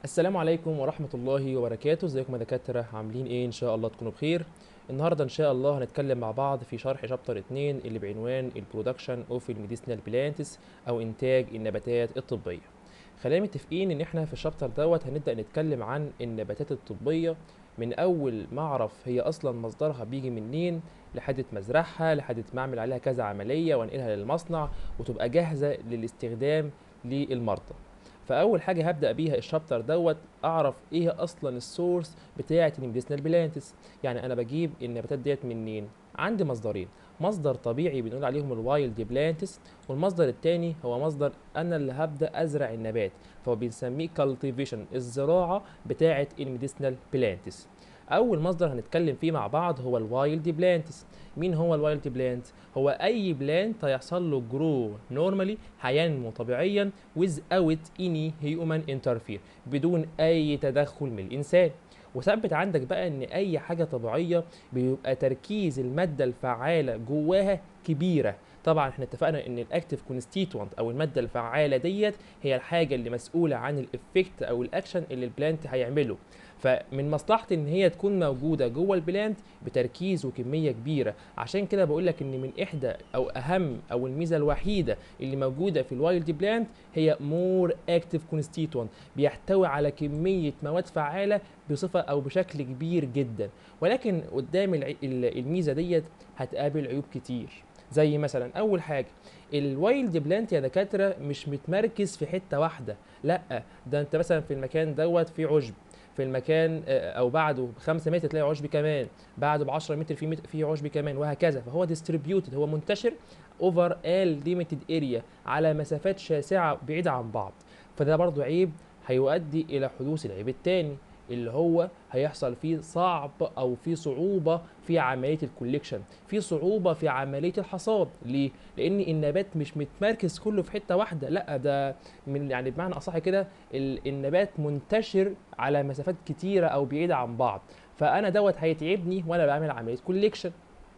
السلام عليكم ورحمة الله وبركاته ازيكم يا دكاترة عاملين ايه ان شاء الله تكونوا بخير النهاردة ان شاء الله هنتكلم مع بعض في شرح شابتر 2 اللي بعنوان البرودكشن اوف الميديسينال بلانتس او انتاج النباتات الطبية خلينا متفقين ان احنا في الشابتر دوت هنبدأ نتكلم عن النباتات الطبية من اول ما اعرف هي اصلا مصدرها بيجي منين لحد ما ازرعها لحد ما اعمل عليها كذا عملية وانقلها للمصنع وتبقى جاهزة للاستخدام للمرضى فاول حاجه هبدا بيها الشابتر دوت اعرف ايه اصلا السورس بتاعه الميديسينال بلانتس يعني انا بجيب النباتات ديت منين عندي مصدرين مصدر طبيعي بنقول عليهم الوايلد بلانتس والمصدر التاني هو مصدر انا اللي هبدا ازرع النبات فهو بنسميه كالتيفيشن الزراعه بتاعه الميديسينال بلانتس اول مصدر هنتكلم فيه مع بعض هو الوايلد بلانتس مين هو الوايلد بلانت هو اي بلانت هيحصل له جرو نورمالي هينمو طبيعيا without any human interfere بدون اي تدخل من الانسان وثبت عندك بقى ان اي حاجه طبيعيه بيبقى تركيز الماده الفعاله جواها كبيره طبعا احنا اتفقنا ان الاكتيف كونستيتوانت او الماده الفعاله ديت هي الحاجه اللي مسؤوله عن الافكت او الاكشن اللي البلانت هيعمله فمن مصلحتي ان هي تكون موجوده جوه البلانت بتركيز وكميه كبيره عشان كده بقول لك ان من احدى او اهم او الميزه الوحيده اللي موجوده في الوايلد بلانت هي مور اكتيف كونستيتوانت بيحتوي على كميه مواد فعاله بصفه او بشكل كبير جدا ولكن قدام الع- ال- الميزه ديت هتقابل عيوب كتير زي مثلا اول حاجه الوايلد بلانت يا دكاتره مش متمركز في حته واحده لا ده انت مثلا في المكان دوت في عشب في المكان آه، او بعده ب 5 متر تلاقي عشب كمان بعده ب 10 متر في متر في عشب كمان وهكذا فهو ديستريبيوتد هو منتشر اوفر ال ليميتد اريا على مسافات شاسعه بعيده عن بعض فده برضو عيب هيؤدي الى حدوث العيب التاني اللي هو هيحصل فيه صعب او في صعوبه في عمليه الكوليكشن في صعوبه في عمليه الحصاد ليه لان النبات مش متمركز كله في حته واحده لا ده من يعني بمعنى اصح كده ال- النبات منتشر على مسافات كتيره او بعيده عن بعض فانا دوت هيتعبني وانا بعمل عمليه كوليكشن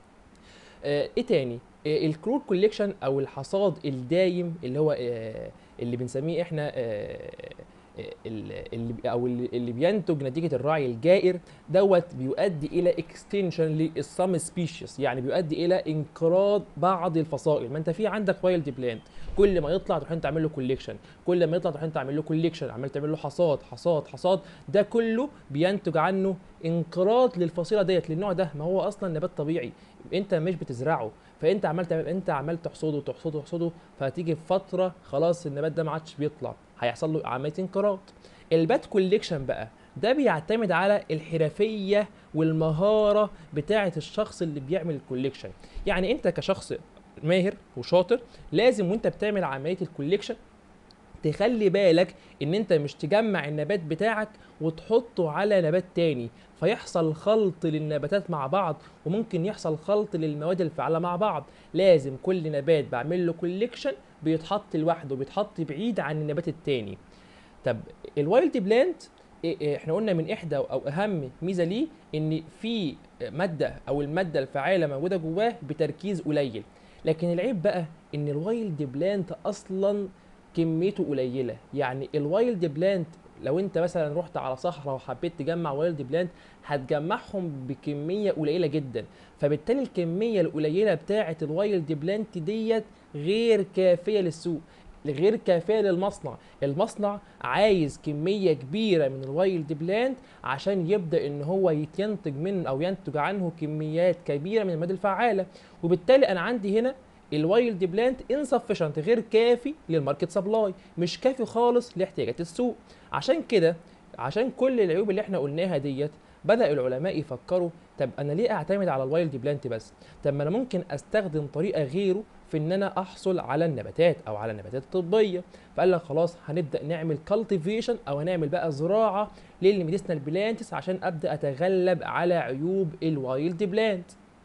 آه ايه تاني آه الكرود كوليكشن او الحصاد الدايم اللي هو آه اللي بنسميه احنا آه ال- اللي او اللي اللي بينتج نتيجه الرعي الجائر دوت بيؤدي الى اكستنشن للسام سبيشيز يعني بيؤدي الى انقراض بعض الفصائل ما انت في عندك وايلد بلانت كل ما يطلع تروح انت تعمل له كوليكشن كل ما يطلع تروح انت تعمل له كوليكشن عمال تعمل له حصاد حصاد حصاد ده كله بينتج عنه انقراض للفصيله ديت للنوع ده ما هو اصلا نبات طبيعي انت مش بتزرعه فانت عمال تعمل انت عمال تحصده تحصده تحصده فهتيجي في فتره خلاص النبات ده ما عادش بيطلع هيحصل له عمليه انقراض البات كوليكشن بقى ده بيعتمد على الحرفيه والمهاره بتاعه الشخص اللي بيعمل الكوليكشن يعني انت كشخص ماهر وشاطر لازم وانت بتعمل عمليه الكوليكشن تخلي بالك ان انت مش تجمع النبات بتاعك وتحطه على نبات تاني فيحصل خلط للنباتات مع بعض وممكن يحصل خلط للمواد الفعالة مع بعض لازم كل نبات بعمل له كوليكشن بيتحط لوحده بيتحط بعيد عن النبات التاني طب الوايلد بلانت إيه- إيه، احنا قلنا من احدى او اهم ميزه ليه ان في ماده او الماده الفعاله موجوده جواه بتركيز قليل لكن العيب بقى ان الوايلد بلانت اصلا كميته قليله يعني الوايلد بلانت لو انت مثلا رحت على صحراء وحبيت تجمع وايلد بلانت هتجمعهم بكميه قليله جدا فبالتالي الكميه القليله بتاعه الوايلد بلانت ديت غير كافيه للسوق غير كافيه للمصنع المصنع عايز كميه كبيره من الوايلد بلانت عشان يبدا ان هو ينتج منه او ينتج عنه كميات كبيره من المواد الفعاله وبالتالي انا عندي هنا الوايلد بلانت insufficient غير كافي للماركت سبلاي مش كافي خالص لاحتياجات السوق عشان كده عشان كل العيوب اللي احنا قلناها ديت بدا العلماء يفكروا طب انا ليه اعتمد على الوايلد بلانت بس طب ما انا ممكن استخدم طريقه غيره في ان انا احصل على النباتات او على النباتات الطبيه فقال لك خلاص هنبدا نعمل كالتيفيشن او هنعمل بقى زراعه للميديسنال بلانتس عشان ابدا اتغلب على عيوب الوايلد بلانت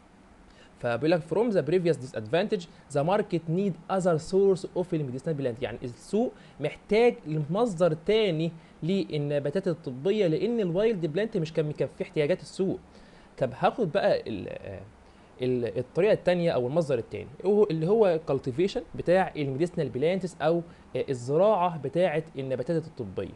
فبيقول لك from the previous disadvantage the market need other source of medicinal plant يعني السوق محتاج لمصدر تاني للنباتات الطبيه لان الوايلد بلانت مش كان مكفي احتياجات السوق طب هاخد بقى ال ال- الطريقه الثانيه او المصدر الثاني اللي هو cultivation بتاع الميديسنال بلانتس او الزراعه بتاعه النباتات الطبيه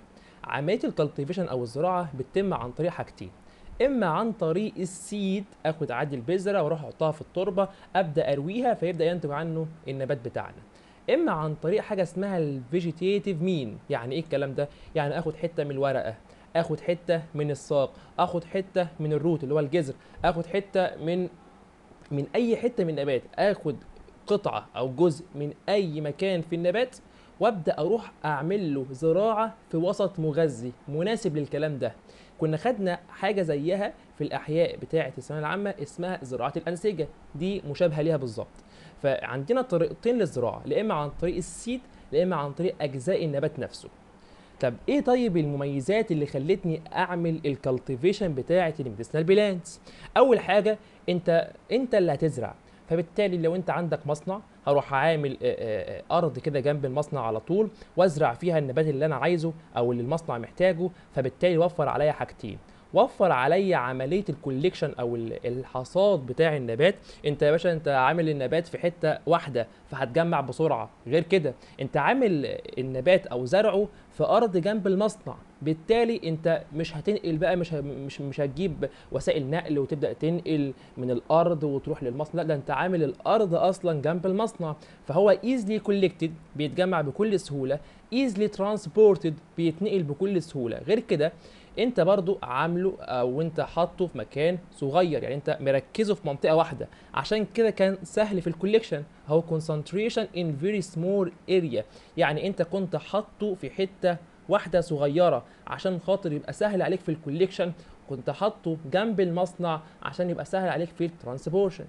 عمليه الكالتيفيشن او الزراعه بتتم عن طريق حاجتين اما عن طريق السيد اخد عادي البذره واروح احطها في التربه ابدا ارويها فيبدا ينتج عنه النبات بتاعنا اما عن طريق حاجه اسمها الفيجيتيتيف مين يعني ايه الكلام ده يعني اخد حته من الورقه اخد حته من الساق اخد حته من الروت اللي هو الجذر اخد حته من من اي حته من النبات اخد قطعه او جزء من اي مكان في النبات وابدا اروح اعمل له زراعه في وسط مغذي مناسب للكلام ده كنا خدنا حاجه زيها في الاحياء بتاعه الثانويه العامه اسمها زراعه الانسجه دي مشابهه ليها بالظبط فعندنا طريقتين للزراعه لا اما عن طريق السيد لا اما عن طريق اجزاء النبات نفسه طب ايه طيب المميزات اللي خلتني اعمل الكالتيفيشن بتاعه الميديسنال بلانتس اول حاجه انت انت اللي هتزرع فبالتالي لو انت عندك مصنع هروح عامل آه، آه، آه، ارض كده جنب المصنع على طول وازرع فيها النبات اللي انا عايزه او اللي المصنع محتاجه فبالتالي يوفر عليا حاجتين وفر عليا عمليه الكوليكشن او ال- الحصاد بتاع النبات انت يا باشا انت عامل النبات في حته واحده فهتجمع بسرعه غير كده انت عامل النبات او زرعه في ارض جنب المصنع بالتالي انت مش هتنقل بقى مش ه- مش مش هتجيب وسائل نقل وتبدا تنقل من الارض وتروح للمصنع لا ده انت عامل الارض اصلا جنب المصنع فهو ايزلي كولكتد بيتجمع بكل سهوله ايزلي ترانسبورتد بيتنقل بكل سهوله غير كده انت برضو عامله او انت حاطه في مكان صغير يعني انت مركزه في منطقه واحده عشان كده كان سهل في الكوليكشن هو concentration in very small area يعني انت كنت حاطه في حته واحده صغيره عشان خاطر يبقى سهل عليك في الكوليكشن كنت حاطه جنب المصنع عشان يبقى سهل عليك في الترانسبورشن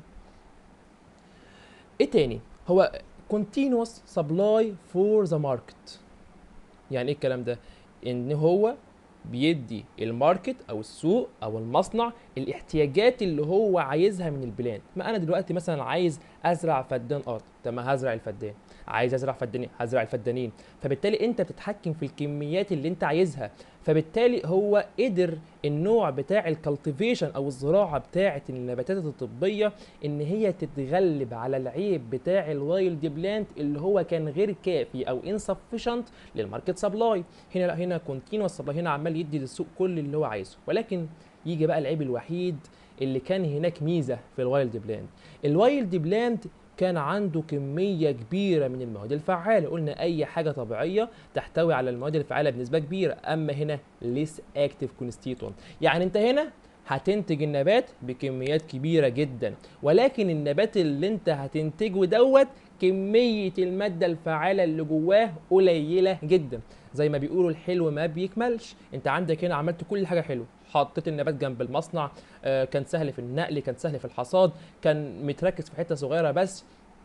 ايه تاني هو continuous supply for the market يعني ايه الكلام ده ان هو بيدي الماركت او السوق او المصنع الاحتياجات اللي هو عايزها من البلان ما انا دلوقتي مثلا عايز ازرع فدان ارض طب ما هزرع الفدان عايز ازرع فدانين هزرع الفدانين فبالتالي انت بتتحكم في الكميات اللي انت عايزها فبالتالي هو قدر النوع بتاع الكالتيفيشن او الزراعه بتاعه النباتات الطبيه ان هي تتغلب على العيب بتاع الوايلد بلانت اللي هو كان غير كافي او insufficient للماركت سبلاي هنا لا هنا كونتينوس سبلاي هنا عمال يدي للسوق كل اللي هو عايزه ولكن يجي بقى العيب الوحيد اللي كان هناك ميزه في الوايلد بلانت الوايلد بلانت كان عنده كمية كبيرة من المواد الفعالة قلنا أي حاجة طبيعية تحتوي على المواد الفعالة بنسبة كبيرة أما هنا less active constituent يعني أنت هنا هتنتج النبات بكميات كبيرة جدا ولكن النبات اللي انت هتنتجه دوت كمية المادة الفعالة اللي جواه قليلة جدا زي ما بيقولوا الحلو ما بيكملش انت عندك هنا عملت كل حاجة حلوة حطيت النبات جنب المصنع آه، كان سهل في النقل كان سهل في الحصاد كان متركز في حتة صغيرة بس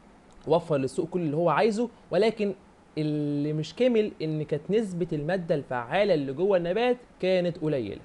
وفر للسوق كل اللي هو عايزه ولكن اللي مش كامل ان كانت نسبة المادة الفعالة اللي جوه النبات كانت قليلة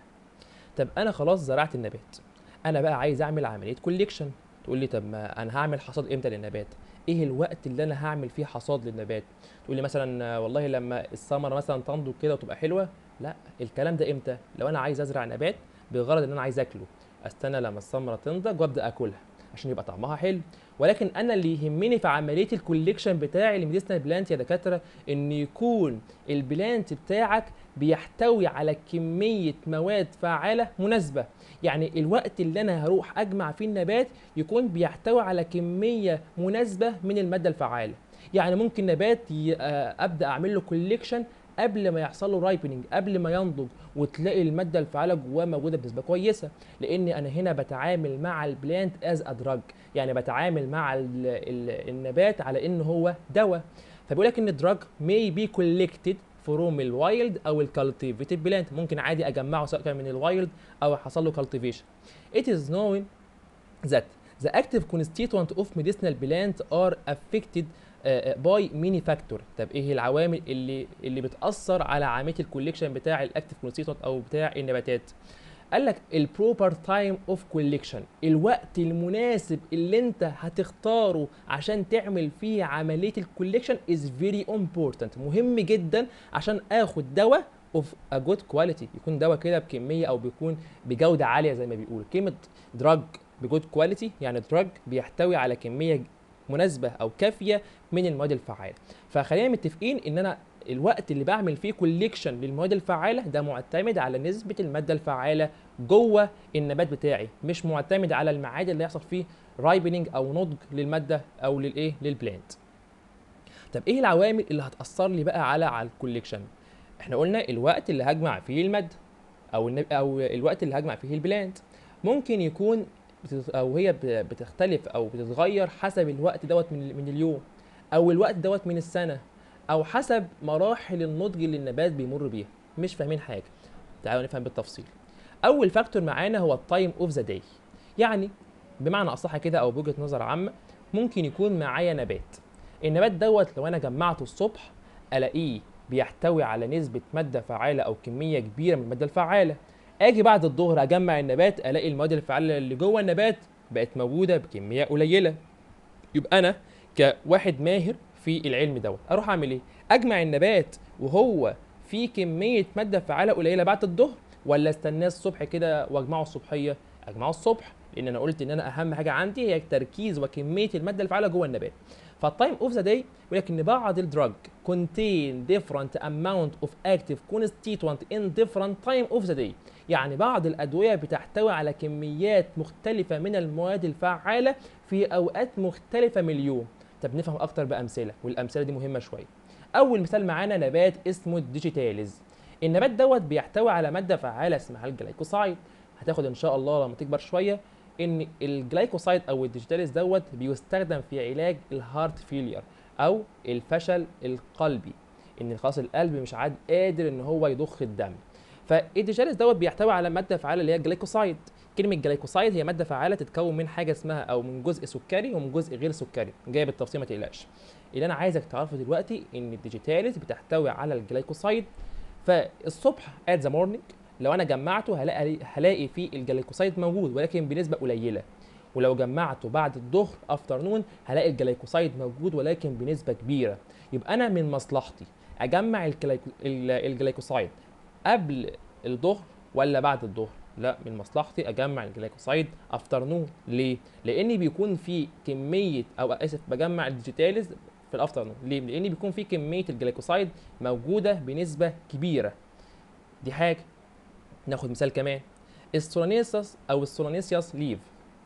طب انا خلاص زرعت النبات انا بقى عايز اعمل عمليه كوليكشن تقول لي طب ما انا هعمل حصاد امتى للنبات ايه الوقت اللي انا هعمل فيه حصاد للنبات تقول لي مثلا آه، والله لما الثمره مثلا تنضج كده وتبقى حلوه لا الكلام ده امتى لو انا عايز ازرع نبات بغرض ان انا عايز اكله استنى لما الثمره تنضج وابدا اكلها عشان يبقى طعمها حلو ولكن انا اللي يهمني في عمليه الكوليكشن بتاعي الميديسنال بلانت يا دكاتره ان يكون البلانت بتاعك بيحتوي على كميه مواد فعاله مناسبه يعني الوقت اللي انا هروح اجمع فيه النبات يكون بيحتوي على كميه مناسبه من الماده الفعاله يعني ممكن نبات ي- آه، ابدا اعمل له كوليكشن قبل ما يحصل له رايبننج قبل ما ينضج وتلاقي الماده الفعاله جواه موجوده بنسبه كويسه لان انا هنا بتعامل مع البلانت از ادراج يعني بتعامل مع ال ال النبات على ان هو دواء فبيقول لك ان الدراج may be collected from الوايلد او الكالتيفيتد بلانت ممكن عادي اجمعه سواء كان من الوايلد او حصل له cultivation it is known that the active constituent of medicinal plant are affected باي ميني فاكتور طب ايه العوامل اللي اللي بتاثر على عمليه الكوليكشن بتاع الاكتيف كونستيتوينت او بتاع النباتات قال لك البروبر تايم اوف كوليكشن الوقت المناسب اللي انت هتختاره عشان تعمل فيه عمليه الكوليكشن از فيري امبورتنت مهم جدا عشان اخد دواء اوف ا جود كواليتي يكون دواء كده بكميه او بيكون بجوده عاليه زي ما بيقول كلمه دراج بجود كواليتي يعني دراج بيحتوي على كميه مناسبه او كافيه من المواد الفعاله فخلينا متفقين ان انا الوقت اللي بعمل فيه كوليكشن للمواد الفعاله ده معتمد على نسبه الماده الفعاله جوه النبات بتاعي مش معتمد على الميعاد اللي هيحصل فيه رايبنينج او نضج للماده او للايه للبلانت طب ايه العوامل اللي هتاثر لي بقى على على الكوليكشن احنا قلنا الوقت اللي هجمع فيه الماده او النب... او الوقت اللي هجمع فيه البلانت ممكن يكون بتت... او هي ب- بتختلف او بتتغير حسب الوقت دوت من من اليوم او الوقت دوت من السنه او حسب مراحل النضج اللي النبات بيمر بيها مش فاهمين حاجه تعالوا نفهم بالتفصيل اول فاكتور معانا هو التايم اوف ذا داي يعني بمعنى اصح كده او بوجهه نظر عامه ممكن يكون معايا نبات النبات دوت لو انا جمعته الصبح الاقيه بيحتوي على نسبه ماده فعاله او كميه كبيره من الماده الفعاله اجي بعد الظهر اجمع النبات الاقي المواد الفعاله اللي جوه النبات بقت موجوده بكميه قليله يبقى انا كواحد ماهر في العلم دوت اروح اعمل ايه اجمع النبات وهو في كميه ماده فعاله قليله بعد الظهر ولا استناه الصبح كده واجمعه الصبحيه اجمعه الصبح لان انا قلت ان انا اهم حاجه عندي هي التركيز وكميه الماده الفعاله جوه النبات فالتايم اوف ذا داي يقول لك ان بعض الدراج contain different amount of active constituent in different time of the day يعني بعض الادويه بتحتوي على كميات مختلفه من المواد الفعاله في اوقات مختلفه من اليوم طب نفهم اكتر بامثله والامثله دي مهمه شويه اول مثال معانا نبات اسمه الديجيتاليز النبات دوت بيحتوي على ماده فعاله اسمها الجلايكوسايد هتاخد ان شاء الله لما تكبر شويه ان الجلايكوسايد او الديجيتاليز دوت بيستخدم في علاج الهارت فيلير او الفشل القلبي ان خلاص القلب مش عاد قادر ان هو يضخ الدم فالديجيتاليز دوت بيحتوي على ماده فعاله اللي هي الجلايكوسايد كلمه جلايكوسايد هي ماده فعاله تتكون من حاجه اسمها او من جزء سكري ومن جزء غير سكري جايه بالتفصيل ما تقلقش اللي انا عايزك تعرفه دلوقتي ان الديجيتاليز بتحتوي على الجلايكوسايد فالصبح ات ذا مورنينج لو انا جمعته هلاقي هلاقي فيه الجلايكوسايد موجود ولكن بنسبه قليله ولو جمعته بعد الظهر افترنون هلاقي الجلايكوسايد موجود ولكن بنسبه كبيره يبقى انا من مصلحتي اجمع الجلايكو... ال- الجلايكوسايد قبل الظهر ولا بعد الظهر لا من مصلحتي اجمع الجلايكوسايد افترنون ليه لان بيكون في كميه او اسف بجمع الديجيتاليز في الافترنون ليه لان بيكون في كميه الجلايكوسايد موجوده بنسبه كبيره دي حاجه ناخد مثال كمان السولانيسيوس او السولانيسيوس ليف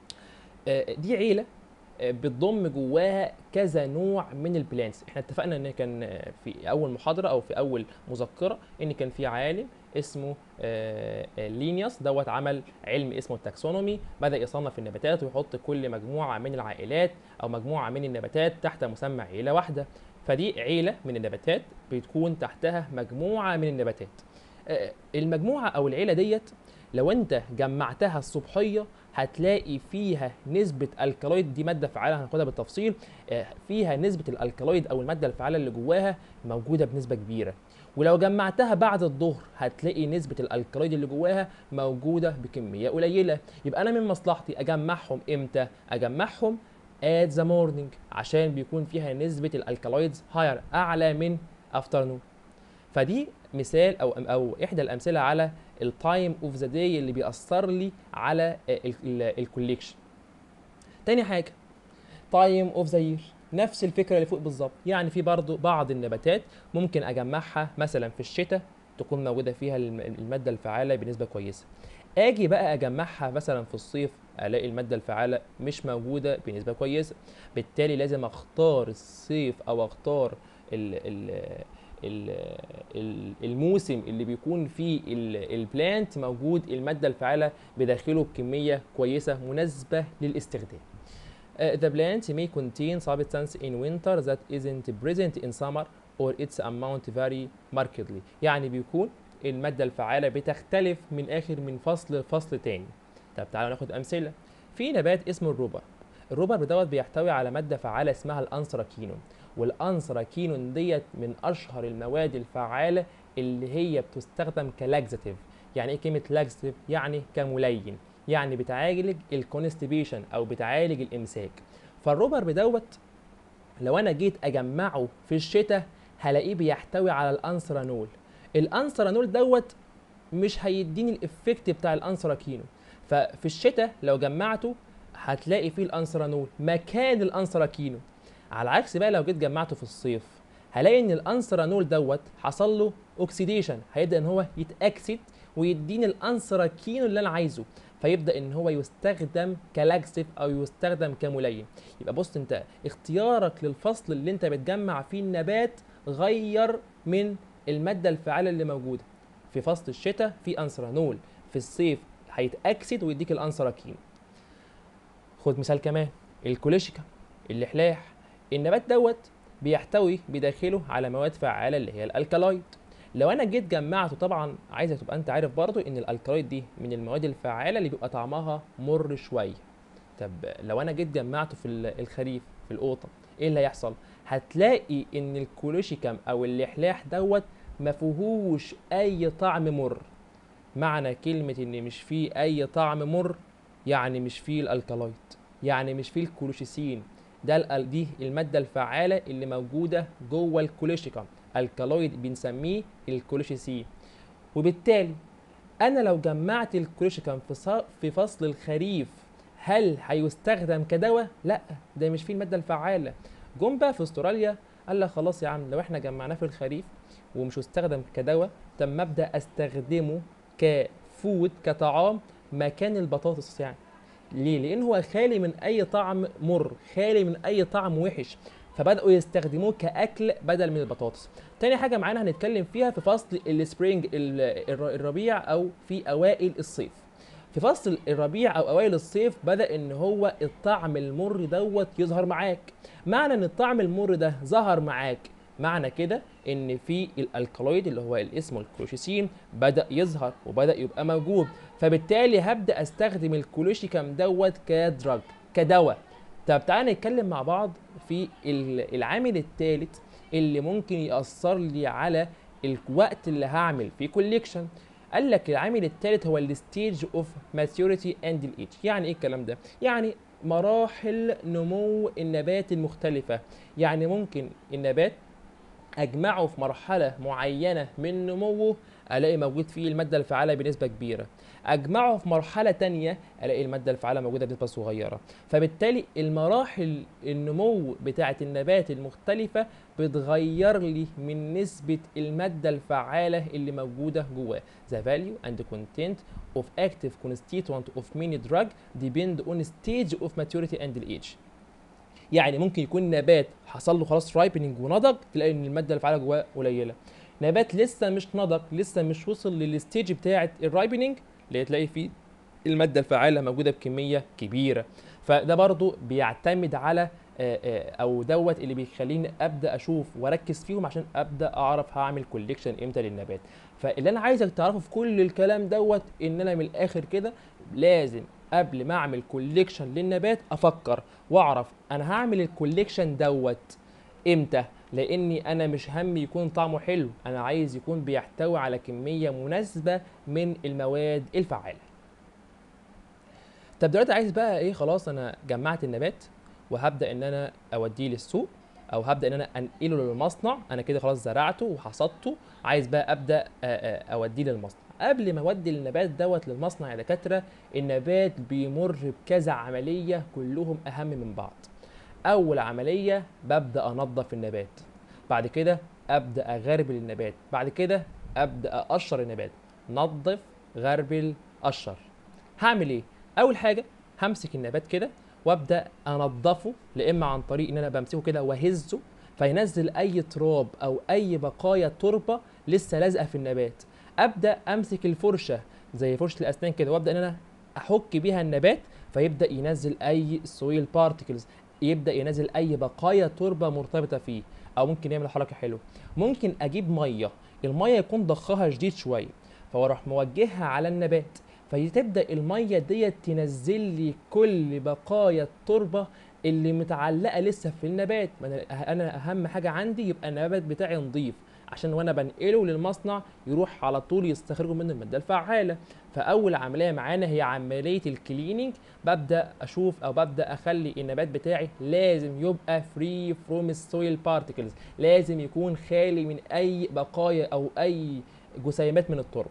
آه، دي عيله آه، بتضم جواها كذا نوع من البلانتس احنا اتفقنا ان كان آه، في اول محاضره او في اول مذكره ان كان في عالم اسمه آه، آه، لينيوس دوت عمل علم اسمه التاكسونومي بدا يصنف النباتات ويحط كل مجموعه من العائلات او مجموعه من النباتات تحت مسمى عيله واحده فدي عيله من النباتات بتكون تحتها مجموعه من النباتات آه، المجموعه او العيله ديت لو انت جمعتها الصبحيه هتلاقي فيها نسبة الكالويد دي مادة فعالة هناخدها بالتفصيل آه، فيها نسبة الالكالويد او المادة الفعالة اللي جواها موجودة بنسبة كبيرة ولو جمعتها بعد الظهر هتلاقي نسبة الالكالويد اللي جواها موجودة بكمية قليلة يبقى انا من مصلحتي اجمعهم امتى اجمعهم at the morning عشان بيكون فيها نسبة الالكالويدز هاير اعلى من afternoon فدي مثال او او احدى الامثله على التايم اوف ذا داي اللي بيأثر لي على الكوليكشن تاني حاجه تايم اوف ذا يير نفس الفكره اللي فوق بالظبط يعني في برضو بعض النباتات ممكن اجمعها مثلا في الشتاء تكون موجوده فيها الم- الماده الفعاله بنسبه كويسه اجي بقى اجمعها مثلا في الصيف الاقي الماده الفعاله مش موجوده بنسبه كويسه بالتالي لازم اختار الصيف او اختار ال ال ال- ال- الموسم اللي بيكون فيه ال- البلانت موجود الماده الفعاله بداخله بكميه كويسه مناسبه للاستخدام. Uh, the plant may contain substance in winter that isn't present in summer or its amount vary markedly يعني بيكون المادة الفعالة بتختلف من آخر من فصل لفصل تاني طب تعالوا ناخد أمثلة في نبات اسمه الربر الربر دوت بيحتوي على مادة فعالة اسمها الأنثراكينون والأنثراكينون ديت من أشهر المواد الفعالة اللي هي بتستخدم كلاكزاتيف يعني ايه كلمة لاكزاتيف؟ يعني كملين يعني بتعالج الكونستيبيشن او بتعالج الامساك فالربر بدوت لو انا جيت اجمعه في الشتاء هلاقيه بيحتوي على الانثرانول الانثرانول دوت مش هيديني الافكت بتاع الانثراكينو ففي الشتاء لو جمعته هتلاقي فيه الانثرانول مكان الانثراكينو على العكس بقى لو جيت جمعته في الصيف هلاقي ان الانثرانول دوت حصل له اوكسيديشن هيبدا ان هو يتاكسد ويديني الانثراكين اللي انا عايزه فيبدا ان هو يستخدم كلاكسيف او يستخدم كملين يبقى بص انت اختيارك للفصل اللي انت بتجمع فيه النبات غير من الماده الفعاله اللي موجوده في فصل الشتاء في انثرانول في الصيف هيتاكسد ويديك الانثراكين خد مثال كمان الكوليشيكا اللحلاح النبات دوت بيحتوي بداخله على مواد فعاله اللي هي الالكالايد لو انا جيت جمعته طبعا عايزك تبقى انت عارف برضو ان الالكالايد دي من المواد الفعاله اللي بيبقى طعمها مر شويه طب لو انا جيت جمعته في الخريف في القوطه ايه اللي هيحصل هتلاقي ان الكوليشيكم او اللحلاح دوت ما فيهوش اي طعم مر معنى كلمه ان مش فيه اي طعم مر يعني مش فيه الالكالايد يعني مش فيه الكولوشيسين ده دي الماده الفعاله اللي موجوده جوه الكوليشيكم الكالويد بنسميه الكوليشيسين وبالتالي انا لو جمعت الكوليشيكم في في فصل الخريف هل هيستخدم كدواء لا ده مش فيه الماده الفعاله جم بقى في استراليا قال لك خلاص يا عم لو احنا جمعناه في الخريف ومش هيستخدم كدواء طب ما ابدا استخدمه كفود كطعام مكان البطاطس يعني ليه؟ لأن هو خالي من أي طعم مر، خالي من أي طعم وحش، فبدأوا يستخدموه كأكل بدل من البطاطس. تاني حاجة معانا هنتكلم فيها في فصل السبرينج الربيع أو في أوائل الصيف. في فصل الربيع أو أوائل الصيف بدأ إن هو الطعم المر دوت يظهر معاك. معنى إن الطعم المر ده ظهر معاك معنى كده ان في الالكالويد اللي هو الاسم الكلوشيسين بدا يظهر وبدا يبقى موجود فبالتالي هبدا استخدم الكولوشيكم دوت كدراج كدواء طب تعالى نتكلم مع بعض في العامل الثالث اللي ممكن ياثر لي على الوقت اللي هعمل فيه كوليكشن قال لك العامل الثالث هو الستيج اوف ماتيوريتي اند الايج يعني ايه الكلام ده يعني مراحل نمو النبات المختلفة يعني ممكن النبات اجمعه في مرحله معينه من نموه الاقي موجود فيه الماده الفعاله بنسبه كبيره اجمعه في مرحله تانية الاقي الماده الفعاله موجوده بنسبه صغيره فبالتالي المراحل النمو بتاعه النبات المختلفه بتغير لي من نسبه الماده الفعاله اللي موجوده جواه the value and content of active constituent of many drug depend on stage of maturity and age يعني ممكن يكون نبات حصل له خلاص رايبننج ونضج تلاقي ان الماده الفعاله جواه قليله نبات لسه مش نضج لسه مش وصل للستيج بتاعه الرايبننج اللي تلاقي فيه الماده الفعاله موجوده بكميه كبيره فده برضو بيعتمد على او دوت اللي بيخليني ابدا اشوف واركز فيهم عشان ابدا اعرف هعمل كوليكشن امتى للنبات فاللي انا عايزك تعرفه في كل الكلام دوت ان انا من الاخر كده لازم قبل ما اعمل كوليكشن للنبات افكر واعرف انا هعمل الكوليكشن دوت امتى لاني انا مش همي يكون طعمه حلو انا عايز يكون بيحتوي على كميه مناسبه من المواد الفعاله طب دلوقتي عايز بقى ايه خلاص انا جمعت النبات وهبدا ان انا اوديه للسوق او هبدا ان انا انقله للمصنع انا كده خلاص زرعته وحصدته عايز بقى ابدا اوديه للمصنع قبل ما اودي النبات دوت للمصنع يا دكاتره النبات بيمر بكذا عمليه كلهم اهم من بعض اول عمليه ببدا انظف النبات بعد كده ابدا اغربل النبات بعد كده ابدا اقشر النبات نظف غربل قشر هعمل ايه اول حاجه همسك النبات كده وابدا انضفه لا اما عن طريق ان انا بمسكه كده واهزه فينزل اي تراب او اي بقايا تربه لسه لازقه في النبات ابدا امسك الفرشه زي فرشه الاسنان كده وابدا ان انا احك بيها النبات فيبدا ينزل اي سويل بارتكلز يبدا ينزل اي بقايا تربه مرتبطه فيه او ممكن يعمل حركه حلوه ممكن اجيب ميه الميه يكون ضخها شديد شويه فاروح موجهها على النبات فتبدا الميه ديت تنزل لي كل بقايا التربه اللي متعلقه لسه في النبات انا اهم حاجه عندي يبقى النبات بتاعي نظيف عشان وانا بنقله للمصنع يروح على طول يستخرجوا منه الماده الفعاله فاول عمليه معانا هي عمليه الكليننج ببدا اشوف او ببدا اخلي النبات بتاعي لازم يبقى فري فروم السويل بارتكلز لازم يكون خالي من اي بقايا او اي جسيمات من التربه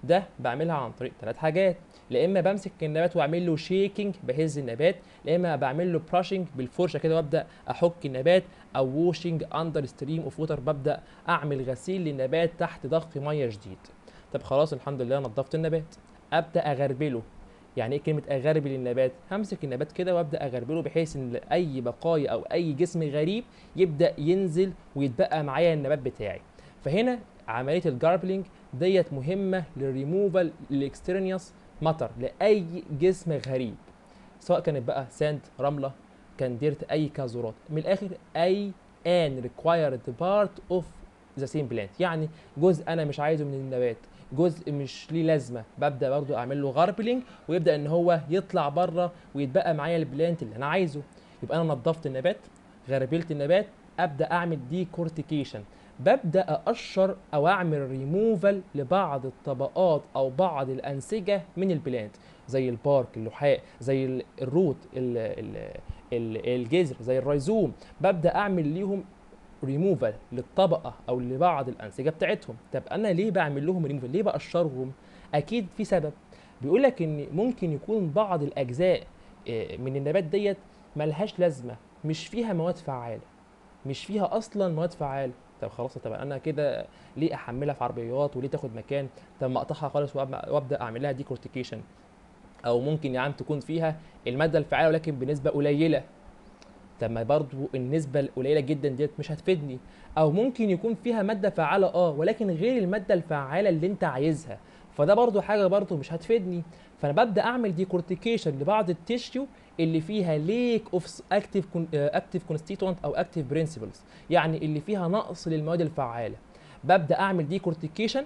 ده بعملها عن طريق ثلاث حاجات لا اما بمسك النبات واعمل له شيكنج بهز النبات لا اما بعمل له براشنج بالفرشه كده وابدا احك النبات او ووشنج اندر ستريم اوف ووتر ببدا اعمل غسيل للنبات تحت ضغط ميه شديد طب خلاص الحمد لله نظفت النبات ابدا اغربله يعني ايه كلمه اغربل النبات همسك النبات كده وابدا اغربله بحيث ان اي بقايا او اي جسم غريب يبدا ينزل ويتبقى معايا النبات بتاعي فهنا عمليه الجاربلينج ديت مهمه للريموفال الاكسترنيوس مطر لاي جسم غريب سواء كانت بقى ساند رمله كان ديرت اي كازورات من الاخر اي ان ريكوايرد بارت اوف ذا سيم بلانت يعني جزء انا مش عايزه من النبات جزء مش ليه لازمه ببدا برضو اعمل له غاربلينج ويبدا ان هو يطلع بره ويتبقى معايا البلانت اللي انا عايزه يبقى انا نظفت النبات غربلت النبات ابدا اعمل دي كورتيكيشن ببدا اقشر او اعمل ريموفال لبعض الطبقات او بعض الانسجه من البلانت زي البارك اللحاء زي ال- الروت ال ال ال الجذر زي الريزوم ببدا اعمل ليهم ريموفال للطبقه او لبعض الانسجه بتاعتهم طب انا ليه بعمل لهم ريموفال ليه بقشرهم اكيد في سبب بيقول لك ان ممكن يكون بعض الاجزاء آه، من النبات ديت ملهاش لازمه مش فيها مواد فعاله مش فيها اصلا مواد فعاله طب خلاص طب انا كده ليه احملها في عربيات وليه تاخد مكان طب ما اقطعها خالص وأب- وابدا اعمل لها ديكورتيكيشن او ممكن يا عم تكون فيها الماده الفعاله ولكن بنسبه قليله طب ما برضو النسبه القليله جدا ديت مش هتفيدني او ممكن يكون فيها ماده فعاله اه ولكن غير الماده الفعاله اللي انت عايزها فده برضو حاجه برضو مش هتفيدني فانا ببدا اعمل ديكورتيكيشن لبعض التيشيو اللي فيها ليك اوف اكتيف اكتيف كونستيتوينت او اكتيف برنسبلز يعني اللي فيها نقص للمواد الفعاله ببدا اعمل ديكورتيكيشن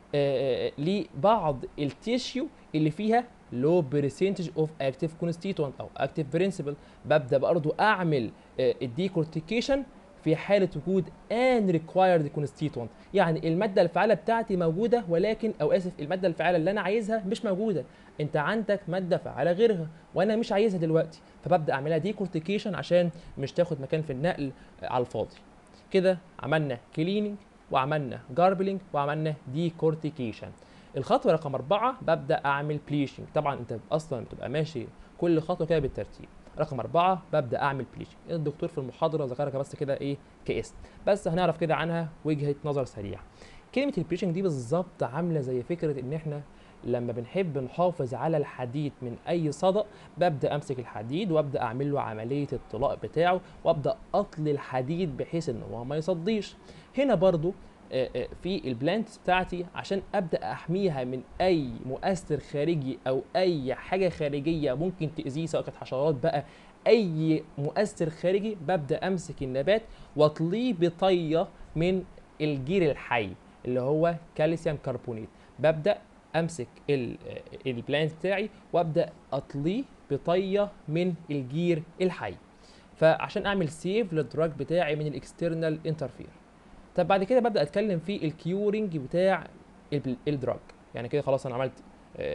لبعض التيشيو اللي فيها لو برسنتج اوف اكتيف كونستيتوينت او اكتيف برنسبل ببدا برضو اعمل الديكورتيكيشن في حاله وجود ان ريكوايرد كونستيتوينت يعني الماده الفعاله بتاعتي موجوده ولكن او اسف الماده الفعاله اللي انا عايزها مش موجوده انت عندك ماده فعاله غيرها وانا مش عايزها دلوقتي فببدا اعملها ديكورتيكيشن عشان مش تاخد مكان في النقل على الفاضي كده عملنا كليننج وعملنا جاربلينج وعملنا ديكورتيكيشن الخطوه رقم أربعة ببدا اعمل بليشنج طبعا انت اصلا بتبقى ماشي كل خطوه كده بالترتيب رقم أربعة ببدأ أعمل بليشنج الدكتور في المحاضرة ذكرها بس كده إيه كاسم بس هنعرف كده عنها وجهة نظر سريعة كلمة البليشنج دي بالظبط عاملة زي فكرة إن إحنا لما بنحب نحافظ على الحديد من أي صدأ ببدأ أمسك الحديد وأبدأ أعمل له عملية الطلاء بتاعه وأبدأ أطلي الحديد بحيث إن هو ما يصديش هنا برضو آه، آه، في البلانتس بتاعتي عشان ابدا احميها من اي مؤثر خارجي او اي حاجه خارجيه ممكن تاذيه سواء كانت حشرات بقى اي مؤثر خارجي ببدا امسك النبات واطليه بطيه من الجير الحي اللي هو كالسيوم كربونيت ببدا امسك ال- آه، البلانت بتاعي وابدا اطليه بطيه من الجير الحي فعشان اعمل سيف للدراج بتاعي من الاكسترنال انترفير طب بعد كده ببدا اتكلم في الكيورنج بتاع البل- الدراج يعني كده خلاص انا عملت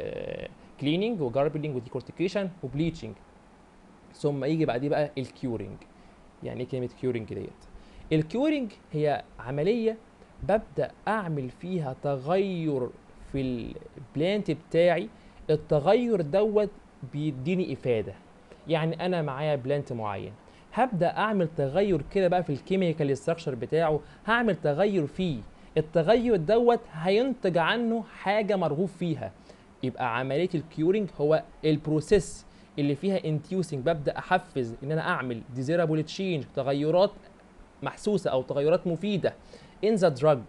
كليننج وجاربلينج وديكورتيكيشن وبليتشنج ثم يجي بعديه بقى الكيورنج يعني ايه كلمه كيورنج ديت الكيورنج هي عمليه ببدا اعمل فيها تغير في البلانت بتاعي التغير دوت بيديني افاده يعني انا معايا بلانت معين هبدا اعمل تغير كده بقى في الكيميكال ستراكشر بتاعه هعمل تغير فيه التغير دوت هينتج عنه حاجه مرغوب فيها يبقى عمليه الكيورنج هو البروسيس اللي فيها انتيوسنج ببدا احفز ان انا اعمل ديزيرابل تشينج تغيرات محسوسه او تغيرات مفيده ان ذا دراج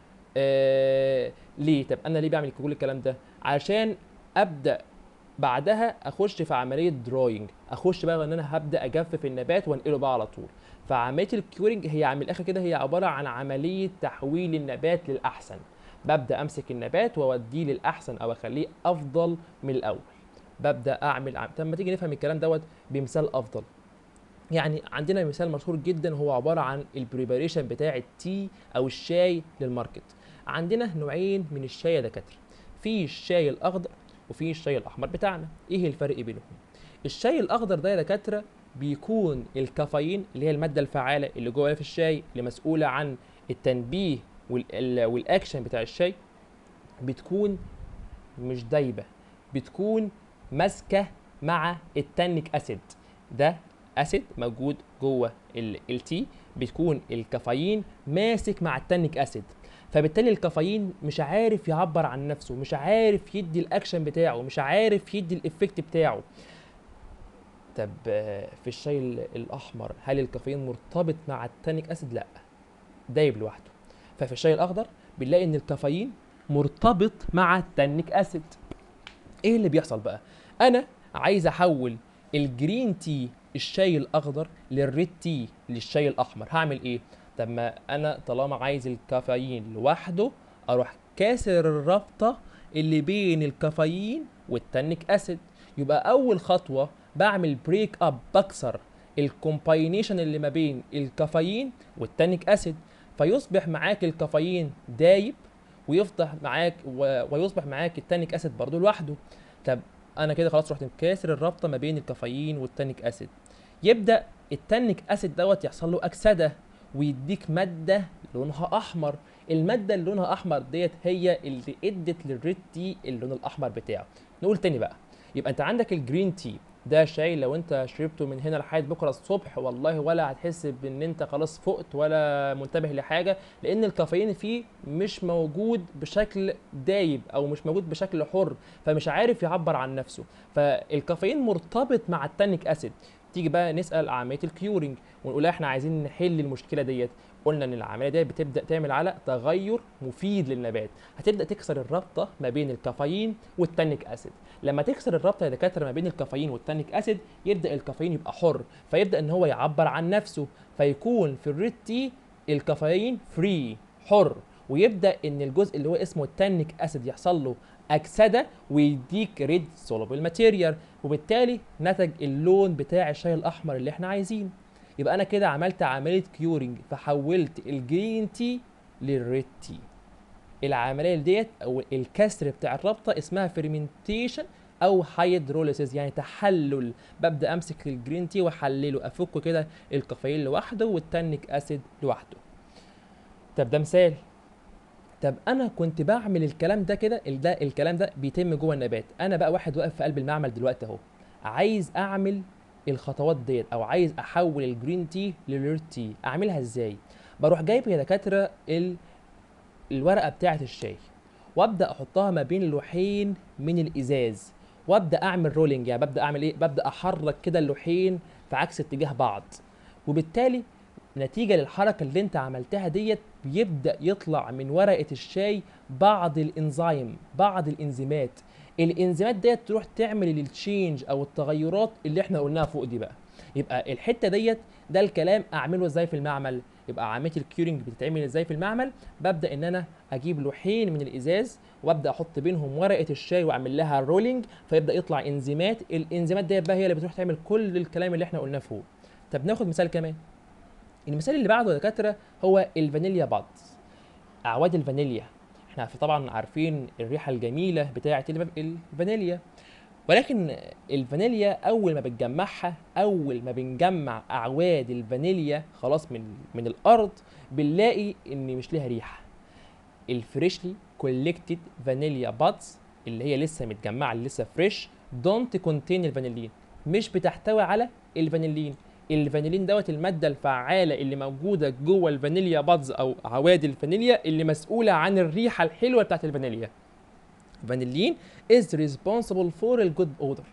آه ليه طب انا ليه بعمل كل الكلام ده عشان ابدا بعدها اخش في عمليه دراينج اخش بقى ان انا هبدا اجفف النبات وانقله بقى على طول فعمليه الكيورنج هي من الاخر كده هي عباره عن عمليه تحويل النبات للاحسن ببدا امسك النبات واوديه للاحسن او اخليه افضل من الاول ببدا اعمل عم... طب ما تيجي نفهم الكلام دوت بمثال افضل يعني عندنا مثال مشهور جدا هو عباره عن البريباريشن بتاع التي او الشاي للماركت عندنا نوعين من الشاي يا دكاتره في الشاي الاخضر وفي الشاي الاحمر بتاعنا ايه الفرق بينهم الشاي الاخضر ده يا دكاتره بيكون الكافيين اللي هي الماده الفعاله اللي جوه في الشاي اللي مسؤوله عن التنبيه وال- ال- والاكشن بتاع الشاي بتكون مش دايبه بتكون ماسكه مع التانيك اسيد ده اسيد موجود جوه التي بتكون الكافيين ماسك مع التانيك اسيد فبالتالي الكافيين مش عارف يعبر عن نفسه مش عارف يدي الاكشن بتاعه مش عارف يدي الافكت بتاعه طب آه، في الشاي ال- الاحمر هل الكافيين مرتبط مع التانيك اسيد لا دايب لوحده ففي الشاي الاخضر بنلاقي ان الكافيين مرتبط مع التانيك اسيد ايه اللي بيحصل بقى انا عايز احول الجرين تي الشاي الاخضر للريد تي للشاي الاحمر هعمل ايه طب ما انا طالما عايز الكافيين لوحده اروح كاسر الرابطه اللي بين الكافيين والتانيك اسيد يبقى اول خطوه بعمل بريك اب بكسر الكومباينيشن اللي ما بين الكافيين والتانيك اسيد فيصبح معاك الكافيين دايب ويفضح معاك و... ويصبح معاك التانيك اسيد برضو لوحده طب انا كده خلاص رحت مكاسر الرابطه ما بين الكافيين والتانيك اسيد يبدا التانيك اسيد دوت يحصل له اكسده ويديك ماده لونها احمر الماده اللي لونها احمر ديت هي اللي ادت للريد تي اللون الاحمر بتاعه نقول تاني بقى يبقى انت عندك الجرين تي ده شاي لو انت شربته من هنا لحد بكره الصبح والله ولا هتحس بان انت خلاص فقت ولا منتبه لحاجه لان الكافيين فيه مش موجود بشكل دايب او مش موجود بشكل حر فمش عارف يعبر عن نفسه فالكافيين مرتبط مع التانيك اسيد تيجي بقى نسال عمليه الكيورنج ونقول احنا عايزين نحل المشكله ديت قلنا ان العمليه دي بتبدا تعمل على تغير مفيد للنبات هتبدا تكسر الرابطه ما بين الكافيين والتانيك اسيد لما تكسر الرابطه يا دكاتره ما بين الكافيين والتانيك اسيد يبدا الكافيين يبقى حر فيبدا ان هو يعبر عن نفسه فيكون في الريد تي الكافيين فري حر ويبدا ان الجزء اللي هو اسمه التانيك اسيد يحصل له اكسده ويديك ريد سولوبل ماتيريال وبالتالي نتج اللون بتاع الشاي الاحمر اللي احنا عايزينه يبقى انا كده عملت عمليه كيورنج فحولت الجرين تي للريد تي العمليه ديت او الكسر بتاع الرابطه اسمها فيرمنتيشن او هيدروليسيس يعني تحلل ببدا امسك الجرين تي واحلله افكه كده الكافيين لوحده والتانيك اسيد لوحده طب ده مثال طب انا كنت بعمل الكلام ده كده ال- ده الكلام ده بيتم جوه النبات انا بقى واحد واقف في قلب المعمل دلوقتي اهو عايز اعمل الخطوات ديت او عايز احول الجرين تي للريد تي اعملها ازاي بروح جايب يا دكاتره ال... الورقه بتاعه الشاي وابدا احطها ما بين لوحين من الازاز وابدا اعمل رولينج يعني ببدا اعمل ايه ببدا احرك كده اللوحين في عكس اتجاه بعض وبالتالي نتيجه للحركه اللي انت عملتها ديت بيبدا يطلع من ورقه الشاي بعض الانزيم بعض الانزيمات الانزيمات ديت تروح تعمل التشينج او التغيرات اللي احنا قلناها فوق دي بقى يبقى الحته ديت ده الكلام اعمله ازاي في المعمل يبقى عمليه الكيورنج بتتعمل ازاي في المعمل ببدا ان انا اجيب لوحين من الازاز وابدا احط بينهم ورقه الشاي واعمل لها رولينج فيبدا يطلع انزيمات الانزيمات ديت بقى هي اللي بتروح تعمل كل الكلام اللي احنا قلناه فوق طب ناخد مثال كمان المثال اللي بعده يا دكاتره هو الفانيليا بادز اعواد الفانيليا احنا في طبعا عارفين الريحه الجميله بتاعه الف- الفانيليا ولكن الفانيليا اول ما بتجمعها اول ما بنجمع اعواد الفانيليا خلاص من من الارض بنلاقي ان مش ليها ريحه الفريشلي كولكتد فانيليا بادز اللي هي لسه متجمعه اللي لسه فريش دونت كونتين الفانيلين مش بتحتوي على الفانيلين الفانيلين دوت الماده الفعاله اللي موجوده جوه الفانيليا بادز او عواد الفانيليا اللي مسؤوله عن الريحه الحلوه بتاعت الفانيليا فانيلين is responsible for a good odor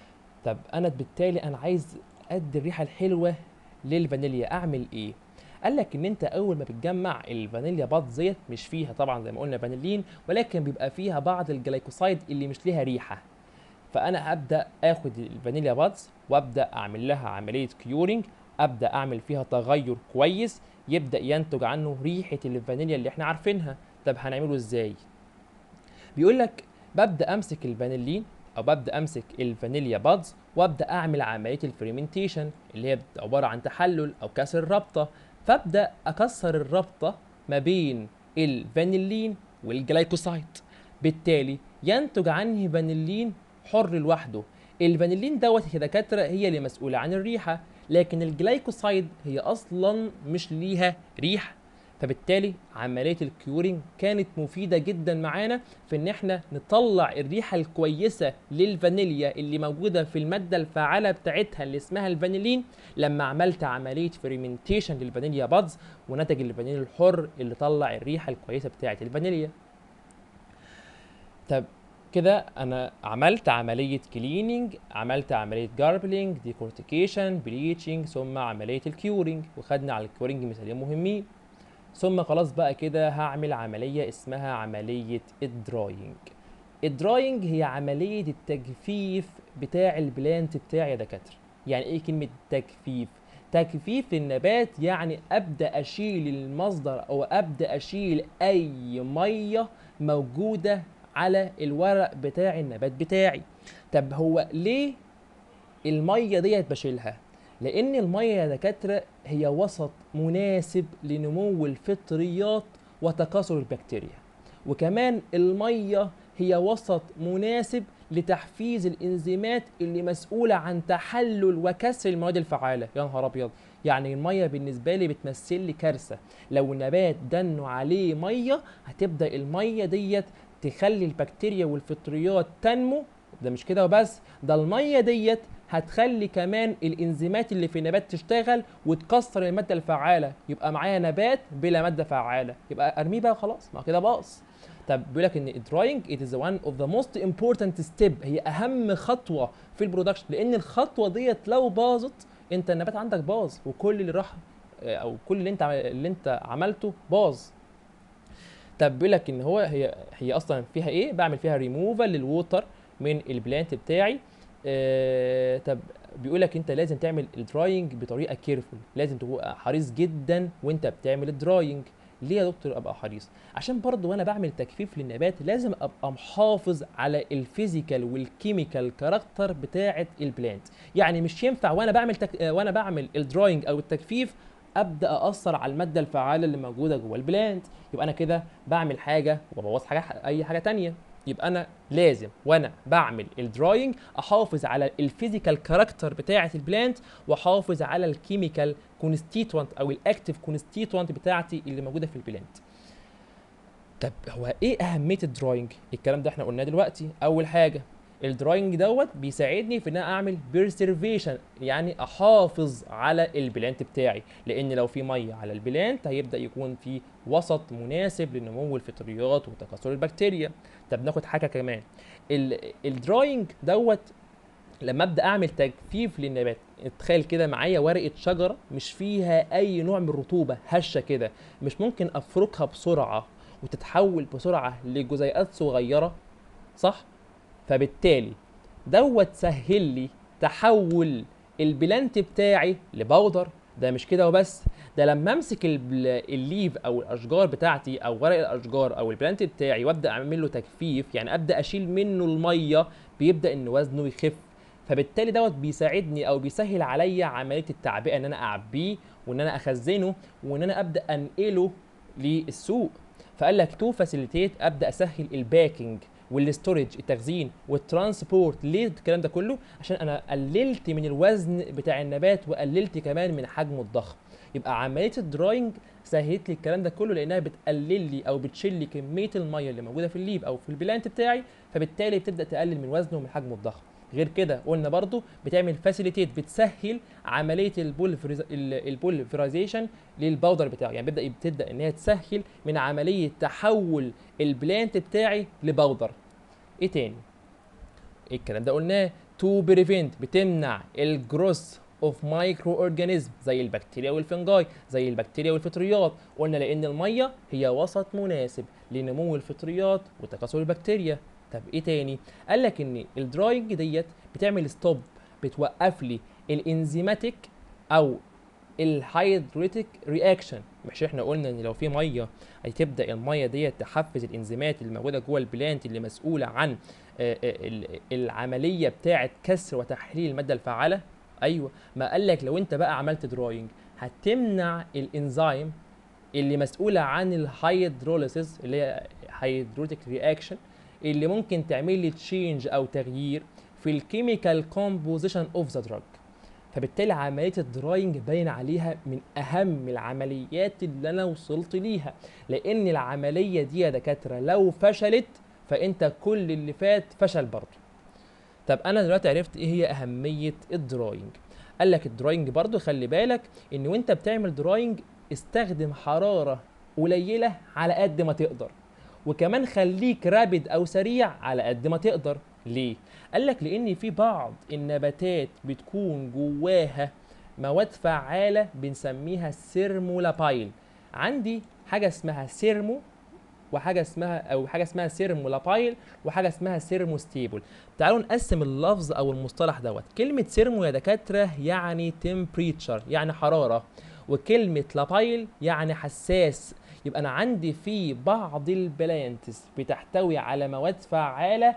طب انا بالتالي انا عايز ادي الريحه الحلوه للفانيليا اعمل ايه قال لك ان انت اول ما بتجمع الفانيليا باد زيت مش فيها طبعا زي ما قلنا فانيلين ولكن بيبقى فيها بعض الجلايكوسايد اللي مش ليها ريحه فانا ابدا اخد الفانيليا بادز وابدا اعمل لها عمليه كيورنج ابدا اعمل فيها تغير كويس يبدا ينتج عنه ريحه الفانيليا اللي احنا عارفينها طب هنعمله ازاي بيقول لك ببدا امسك الفانيلين او ببدا امسك الفانيليا بادز وابدا اعمل عمليه الفريمنتيشن اللي هي بتبقى عباره عن تحلل او كسر الرابطه فابدا اكسر الرابطه ما بين الفانيلين والجلايكوسايد بالتالي ينتج عنه فانيلين حر لوحده الفانيلين دوت يا دكاتره هي اللي مسؤوله عن الريحه لكن الجلايكوسايد هي اصلا مش ليها ريحه فبالتالي عمليه الكيورنج كانت مفيده جدا معانا في ان احنا نطلع الريحه الكويسه للفانيليا اللي موجوده في الماده الفعاله بتاعتها اللي اسمها الفانيلين لما عملت عمليه فريمنتيشن للفانيليا بادز ونتج الفانيليا الحر اللي طلع الريحه الكويسه بتاعه الفانيليا طب كده انا عملت عمليه كليننج عملت عمليه جاربلينج ديكورتيكيشن بليتشنج ثم عمليه الكيورنج وخدنا على الكيورنج مثالين مهمين ثم خلاص بقى كده هعمل عمليه اسمها عمليه الدراينج الدراينج هي عمليه التجفيف بتاع البلانت بتاعي يا دكاتره يعني ايه كلمه تجفيف تجفيف النبات يعني ابدا اشيل المصدر او ابدا اشيل اي ميه موجوده على الورق بتاع النبات بتاعي طب هو ليه الميه ديت بشيلها لان الميه يا دكاتره هي وسط مناسب لنمو الفطريات وتكاثر البكتيريا وكمان الميه هي وسط مناسب لتحفيز الانزيمات اللي مسؤوله عن تحلل وكسر المواد الفعاله يا نهار ابيض يعني الميه بالنسبه لي بتمثل لي كارثه لو النبات دنه عليه ميه هتبدا الميه ديت تخلي البكتيريا والفطريات تنمو ده مش كده وبس ده الميه ديت هتخلي كمان الانزيمات اللي في النبات تشتغل وتكسر الماده الفعاله يبقى معايا نبات بلا ماده فعاله يبقى ارميه بقى خلاص ما كده باظ طب بيقول لك ان الدراينج it is one of the most important step هي اهم خطوه في البرودكشن لان الخطوه ديت لو باظت انت النبات عندك باظ وكل اللي راح او كل اللي انت اللي انت عملته باظ طب بيقول لك ان هو هي هي اصلا فيها ايه بعمل فيها ريموفال للووتر من البلانت بتاعي آه طب بيقول لك انت لازم تعمل الدراينج بطريقه كيرفول لازم تبقى حريص جدا وانت بتعمل الدراينج ليه يا دكتور ابقى حريص عشان برضو وانا بعمل تجفيف للنبات لازم ابقى محافظ على الفيزيكال والكيميكال كاركتر بتاعه البلانت يعني مش ينفع وانا بعمل تك... وانا بعمل الدراينج او التجفيف ابدا اثر على الماده الفعاله اللي موجوده جوه البلانت يبقى انا كده بعمل حاجه وبوظ حاجه اي حاجه تانية يبقى انا لازم وانا بعمل الدراينج احافظ على الفيزيكال كاركتر بتاعه البلانت واحافظ على الكيميكال كونستيتوانت او الاكتيف كونستيتوانت بتاعتي اللي موجوده في البلانت طب هو ايه اهميه الدراينج الكلام ده احنا قلناه دلوقتي اول حاجه الدراينج دوت بيساعدني في ان انا اعمل بيرسيرفيشن يعني احافظ على البلانت بتاعي لان لو في ميه على البلانت هيبدا يكون في وسط مناسب لنمو الفطريات وتكاثر البكتيريا طب ناخد حاجه كمان الدراينج دوت لما ابدا اعمل تجفيف للنبات تخيل كده معايا ورقه شجره مش فيها اي نوع من الرطوبه هشه كده مش ممكن افركها بسرعه وتتحول بسرعه لجزيئات صغيره صح فبالتالي دوت سهل لي تحول البلانت بتاعي لبودر ده مش كده وبس ده لما امسك الليف او الاشجار بتاعتي او ورق الاشجار او البلانت بتاعي وابدا اعمل له تجفيف يعني ابدا اشيل منه الميه بيبدا ان وزنه يخف فبالتالي دوت بيساعدني او بيسهل عليا عمليه التعبئه ان انا اعبيه وان انا اخزنه وان انا ابدا انقله للسوق فقال لك تو فاسيليتيت ابدا اسهل الباكينج والستورج التخزين والترانسبورت ليه الكلام ده كله عشان انا قللت من الوزن بتاع النبات وقللت كمان من حجمه الضخم يبقى عمليه الدراينج سهلت لي الكلام ده كله لانها بتقلل لي او بتشيل لي كميه الميه اللي موجوده في الليف او في البلانت بتاعي فبالتالي بتبدا تقلل من وزنه ومن حجمه الضخم غير كده قلنا برضو بتعمل فاسيليتيت بتسهل عمليه البولفرايزيشن للباودر بتاعي يعني بيبدا بتبدا ان هي تسهل من عمليه تحول البلانت بتاعي لباودر ايه تاني ايه الكلام ده قلناه تو بريفنت بتمنع الجروس اوف مايكرو اورجانيزم زي البكتيريا والفنجاي زي البكتيريا والفطريات قلنا لان الميه هي وسط مناسب لنمو الفطريات وتكاثر البكتيريا طب ايه تاني قال لك ان الدراينج ديت بتعمل ستوب بتوقف لي الانزيماتيك او الهيدريتك رياكشن مش احنا قلنا ان لو في ميه هتبدا الميه ديت تحفز الانزيمات اللي موجوده جوه البلانت اللي مسؤوله عن العمليه بتاعه كسر وتحليل الماده الفعاله ايوه ما قال لك لو انت بقى عملت دراينج هتمنع الانزيم اللي مسؤوله عن الهيدروليسيس اللي هي هيدروتيك رياكشن اللي ممكن تعمل لي تشينج او تغيير في الكيميكال كومبوزيشن اوف ذا دراج فبالتالي عمليه الدراينج باين عليها من اهم العمليات اللي انا وصلت ليها لان العمليه دي يا دكاتره لو فشلت فانت كل اللي فات فشل برضه طب انا دلوقتي عرفت ايه هي اهميه الدراينج قال لك الدراينج برضه خلي بالك ان وانت بتعمل دراينج استخدم حراره قليله على قد ما تقدر وكمان خليك رابد او سريع على قد ما تقدر ليه قال لك لان في بعض النباتات بتكون جواها مواد فعاله بنسميها سيرمولابايل عندي حاجه اسمها سيرمو وحاجه اسمها او حاجه اسمها سيرمولابايل وحاجه اسمها سيرموستيبل تعالوا نقسم اللفظ او المصطلح دوت كلمه سيرمو يا دكاتره يعني تمبريتشر يعني حراره وكلمه لابايل يعني حساس يبقى انا عندي في بعض البلانتس بتحتوي على مواد فعاله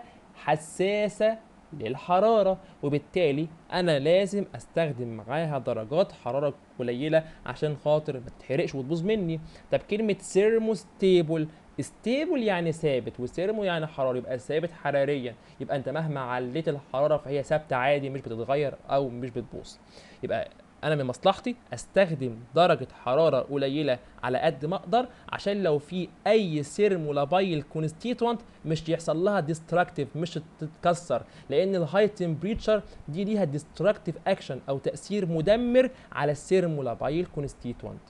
حساسه للحراره وبالتالي انا لازم استخدم معاها درجات حراره قليله عشان خاطر ما تتحرقش وتبوظ مني طب كلمه سيرموستيبل ستيبل يعني ثابت وسيرمو يعني حراري يبقى ثابت حراريا يبقى انت مهما عليت الحراره فهي ثابته عادي مش بتتغير او مش بتبوظ يبقى انا من مصلحتي استخدم درجه حراره قليله على قد ما اقدر عشان لو في اي سيرمولابايل كونستيتوانت مش يحصل لها ديستراكتيف مش تتكسر لان الهاي تمبريتشر دي ليها ديستراكتيف اكشن او تاثير مدمر على السيرمولابايل كونستيتوانت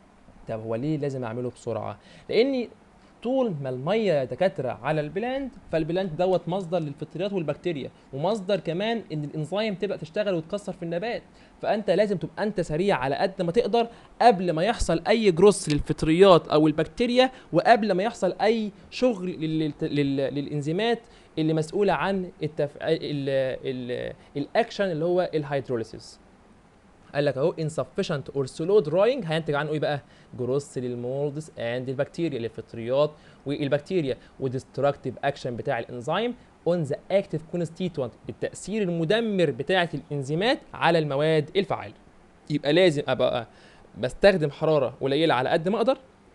طب هو ليه لازم اعمله بسرعه لاني طول ما الميه يا دكاتره على البلاند فالبلاند دوت مصدر للفطريات والبكتيريا ومصدر كمان ان الانزيم تبدا تشتغل وتكسر في النبات فانت لازم تبقى انت سريع على قد ما تقدر قبل ما يحصل اي جروس للفطريات او البكتيريا وقبل ما يحصل اي شغل لل... لل... للانزيمات اللي مسؤوله عن التف... ال... ال... الاكشن اللي هو الهيدروليسيس قال لك اهو insufficient or slow drying هينتج عنه ايه بقى؟ جروس للمولدز اند البكتيريا للفطريات والبكتيريا وديستركتيف اكشن بتاع الانزيم اون ذا اكتيف كونستيتوانت التاثير المدمر بتاعه الانزيمات على المواد الفعاله يبقى لازم ابقى بستخدم حراره قليله على قد ما اقدر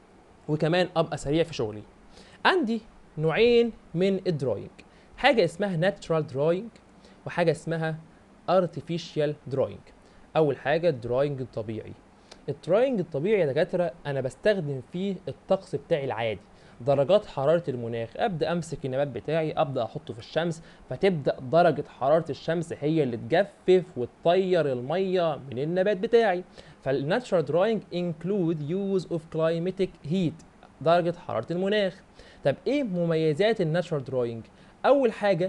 وكمان ابقى سريع في شغلي عندي نوعين من الدراينج حاجه اسمها ناتشرال دراينج وحاجه اسمها artificial دراينج اول حاجه الدراينج الطبيعي الدراينج الطبيعي يا دكاتره انا بستخدم فيه الطقس بتاعي العادي درجات حرارة المناخ أبدأ أمسك النبات بتاعي أبدأ أحطه في الشمس فتبدأ درجة حرارة الشمس هي اللي تجفف وتطير المية من النبات بتاعي فالناتشرال دراينج include use of climatic heat درجة حرارة المناخ طب إيه مميزات الناتشرال دراينج؟ أول حاجة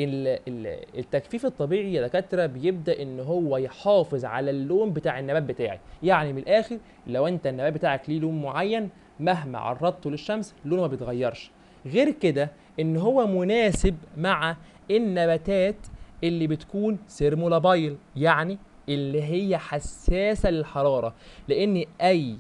التجفيف الطبيعي يا دكاتره بيبدا ان هو يحافظ على اللون بتاع النبات بتاعي يعني من الاخر لو انت النبات بتاعك ليه لون معين مهما عرضته للشمس لونه ما بيتغيرش غير كده ان هو مناسب مع النباتات اللي بتكون سيرمولابايل يعني اللي هي حساسه للحراره لان اي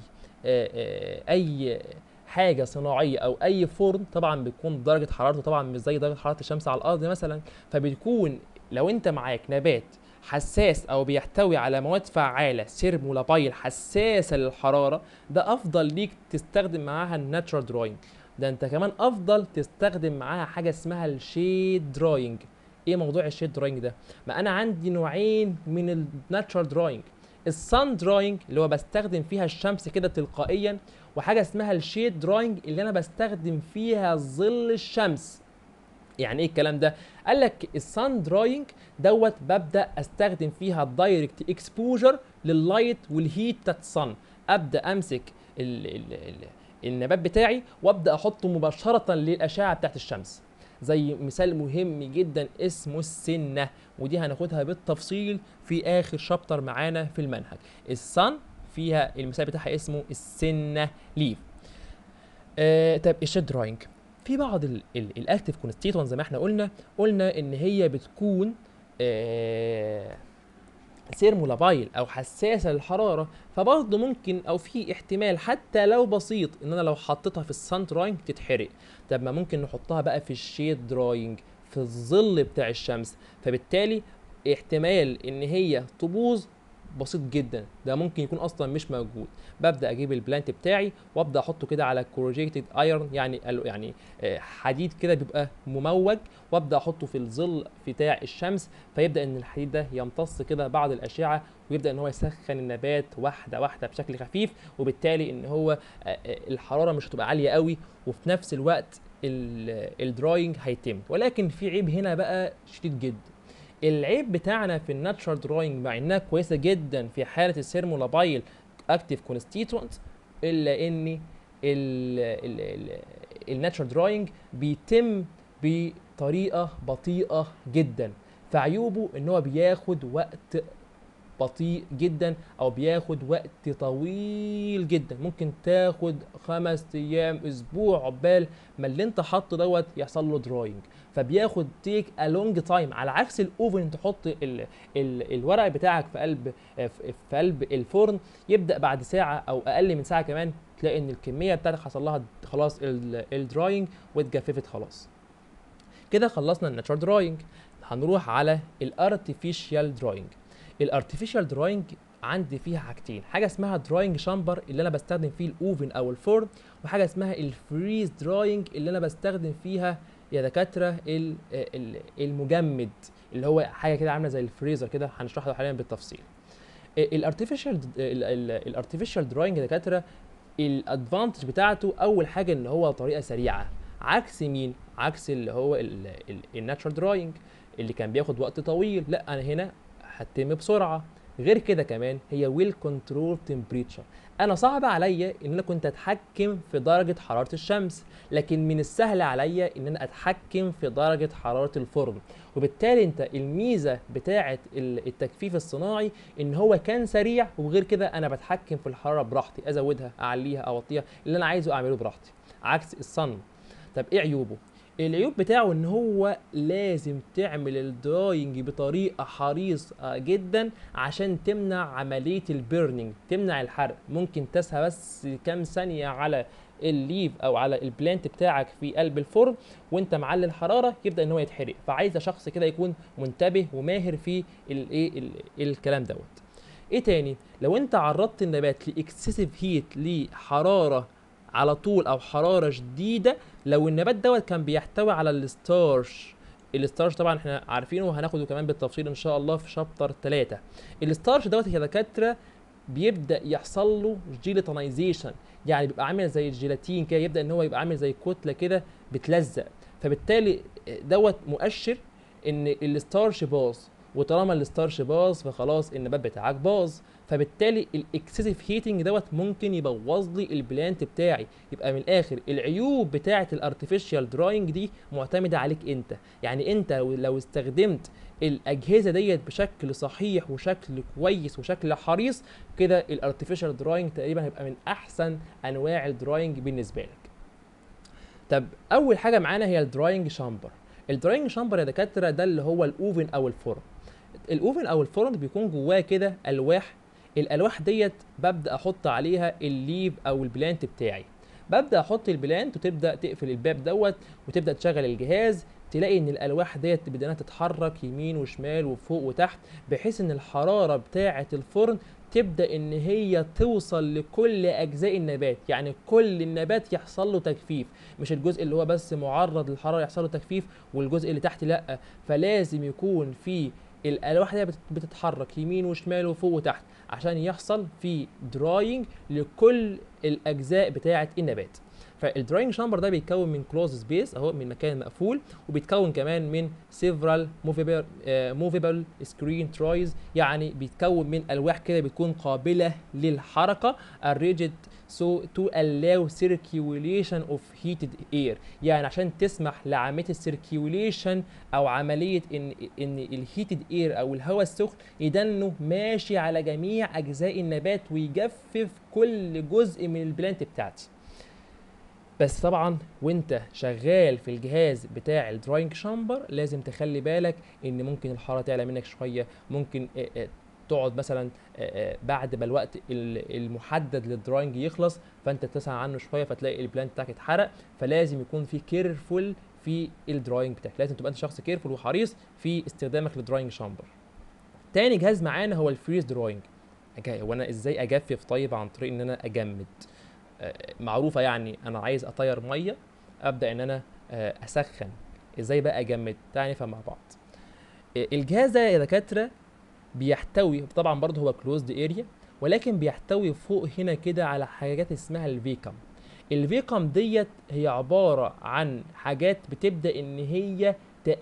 اي حاجه صناعيه او اي فرن طبعا بتكون درجه حرارته طبعا مش زي درجه حراره الشمس على الارض مثلا فبتكون لو انت معاك نبات حساس او بيحتوي على مواد فعاله سيرمولابايل حساسه للحراره ده افضل ليك تستخدم معاها الناتشرال دراينج ده انت كمان افضل تستخدم معاها حاجه اسمها الشيد دراينج ايه موضوع الشيد دراينج ده ما انا عندي نوعين من الناتشرال دراينج السان دراينج اللي هو بستخدم فيها الشمس كده تلقائيا وحاجه اسمها الشيد دراينج اللي انا بستخدم فيها ظل الشمس يعني ايه الكلام ده قال لك السان دراينج دوت ببدا استخدم فيها الدايركت اكسبوجر لللايت والهيت بتاعت الصن ابدا امسك ال ال ال النبات بتاعي وابدا احطه مباشره للاشعه بتاعت الشمس زي مثال مهم جدا اسمه السنه ودي هناخدها بالتفصيل في اخر شابتر معانا في المنهج الصن فيها المثال بتاعها اسمه السنه ليف آه طب الشيد دراينج في بعض الاكتيف كونستيتوان زي ما احنا قلنا قلنا ان هي بتكون آه سيرمولابايل او حساسه للحراره فبرضه ممكن او في احتمال حتى لو بسيط ان انا لو حطيتها في السان دراينج تتحرق طب ما ممكن نحطها بقى في الشيد دراينج في الظل بتاع الشمس فبالتالي احتمال ان هي تبوظ بسيط جدا ده ممكن يكون اصلا مش موجود ببدا اجيب البلانت بتاعي وابدا احطه كده على كورجيتد ايرون يعني يعني آه، حديد كده بيبقى مموج وابدا احطه في الظل بتاع الشمس فيبدا ان الحديد ده يمتص كده بعض الاشعه ويبدا ان هو يسخن النبات واحده واحده بشكل خفيف وبالتالي ان هو آه، آه، الحراره مش هتبقى عاليه قوي وفي نفس الوقت الدراينج هيتم ولكن في عيب هنا بقى شديد جدا العيب بتاعنا في الناتشرال دراينج مع انها كويسه جدا في حاله السيرمولابايل اكتيف كونستيتوينت الا ان الناتشرال دراينج بيتم بطريقه بطيئه جدا فعيوبه ان هو بياخد وقت بطيء جدا او بياخد وقت طويل جدا ممكن تاخد خمس ايام اسبوع عقبال ما اللي انت حاطه دوت يحصل له دراينج فبياخد تيك ا لونج تايم على عكس الاوفن تحط ال ال الورق بتاعك في قلب في قلب الفرن يبدا بعد ساعه او اقل من ساعه كمان تلاقي ان الكميه بتاعتك حصل لها خلاص الدراينج واتجففت خلاص كده خلصنا الناتشر دراينج هنروح على الارتفيشال دراينج الارتفيشال دراينج عندي فيها حاجتين حاجه اسمها دراينج شامبر اللي انا بستخدم فيه الاوفن او الفورن وحاجه اسمها الفريز دراينج اللي انا بستخدم فيها يا دكاتره ال- ال- المجمد اللي هو حاجه كده عامله زي الفريزر كده هنشرحه حاليا بالتفصيل الارتفيشال الارتفيشال دراينج يا دكاتره الادفانتج بتاعته اول حاجه ان هو طريقه سريعه عكس مين عكس اللي هو الناتشرال دراينج اللي كان بياخد وقت طويل لا انا هنا هتتم بسرعه غير كده كمان هي ويل كنترول تمبريتشر انا صعب عليا ان انا كنت اتحكم في درجه حراره الشمس لكن من السهل عليا ان انا اتحكم في درجه حراره الفرن وبالتالي انت الميزه بتاعه ال- التجفيف الصناعي ان هو كان سريع وغير كده انا بتحكم في الحراره براحتي ازودها اعليها اوطيها اللي انا عايزه اعمله براحتي عكس الصن طب ايه عيوبه العيوب بتاعه ان هو لازم تعمل الدراينج بطريقه حريصه جدا عشان تمنع عمليه البيرنينج تمنع الحرق ممكن تسهى بس كام ثانيه على الليف او على البلانت بتاعك في قلب الفرن وانت معلي الحراره يبدا ان هو يتحرق فعايزه شخص كده يكون منتبه وماهر في الايه ال- الكلام دوت ايه تاني لو انت عرضت النبات لاكسسيف هيت لحراره على طول او حراره شديده لو النبات دوت كان بيحتوي على الستارش الستارش طبعا احنا عارفينه وهناخده كمان بالتفصيل ان شاء الله في شابتر 3 الستارش دوت يا دكاتره بيبدا يحصل له جيلاتينايزيشن يعني بيبقى عامل زي الجيلاتين كده يبدا ان هو يبقى عامل زي كتله كده بتلزق فبالتالي دوت مؤشر ان الستارش باظ وطالما الستارش باظ فخلاص النبات بتاعك باظ فبالتالي الاكسسيف هيتنج دوت ممكن يبوظ لي البلانت بتاعي يبقى من الاخر العيوب بتاعه الارتفيشال دراينج دي معتمده عليك انت يعني انت لو- لو استخدمت الاجهزه ديت بشكل صحيح وشكل كويس وشكل حريص كده الارتفيشال دراينج تقريبا هيبقى من احسن انواع الدراينج بالنسبه لك طب اول حاجه معانا هي الدراينج شامبر الدراينج شامبر يا دكاتره ده اللي هو الاوفن او الفرن الاوفن او الفرن بيكون جواه كده الواح الالواح ديت ببدا احط عليها الليف او البلانت بتاعي ببدا احط البلانت وتبدا تقفل الباب دوت وتبدا تشغل الجهاز تلاقي ان الالواح ديت بدأت تتحرك يمين وشمال وفوق وتحت بحيث ان الحراره بتاعه الفرن تبدا ان هي توصل لكل اجزاء النبات يعني كل النبات يحصل له تجفيف مش الجزء اللي هو بس معرض للحراره يحصل له تجفيف والجزء اللي تحت لا فلازم يكون في الالواح دي بتت- بتتحرك يمين وشمال وفوق وتحت عشان يحصل في دراينج لكل الاجزاء بتاعه النبات فالدراينج شامبر ده بيتكون من كلوز سبيس اهو من مكان مقفول وبيتكون كمان من سيفرال موفيبل سكرين ترايز يعني بيتكون من الواح كده بتكون قابله للحركه الريجيد so to allow circulation of heated air يعني عشان تسمح لعمليه السيركيوليشن او عمليه ان ان الهيتد اير او الهواء السخن يدنه ماشي على جميع اجزاء النبات ويجفف كل جزء من البلانت بتاعتي بس طبعا وانت شغال في الجهاز بتاع الدراينج شامبر لازم تخلي بالك ان ممكن الحراره تعلى منك شويه ممكن آه، آه، تقعد مثلا آه، آه، بعد ما الوقت ال- المحدد للدراينج يخلص فانت تسعى عنه شويه فتلاقي البلانت بتاعك اتحرق فلازم يكون في كيرفول في الدراينج بتاعك لازم تبقى انت شخص كيرفول وحريص في استخدامك للدراينج شامبر تاني جهاز معانا هو الفريز دراينج أجا- وانا ازاي اجفف طيب عن طريق ان انا اجمد آه، معروفه يعني انا عايز اطير ميه ابدا ان انا آه، اسخن ازاي بقى اجمد تعالى نفهم مع بعض آه، الجهاز ده يا دكاتره بيحتوي طبعا برضه هو كلوزد اريا ولكن بيحتوي فوق هنا كده على حاجات اسمها الفيكم الفيكم ديت هي عباره عن حاجات بتبدا ان هي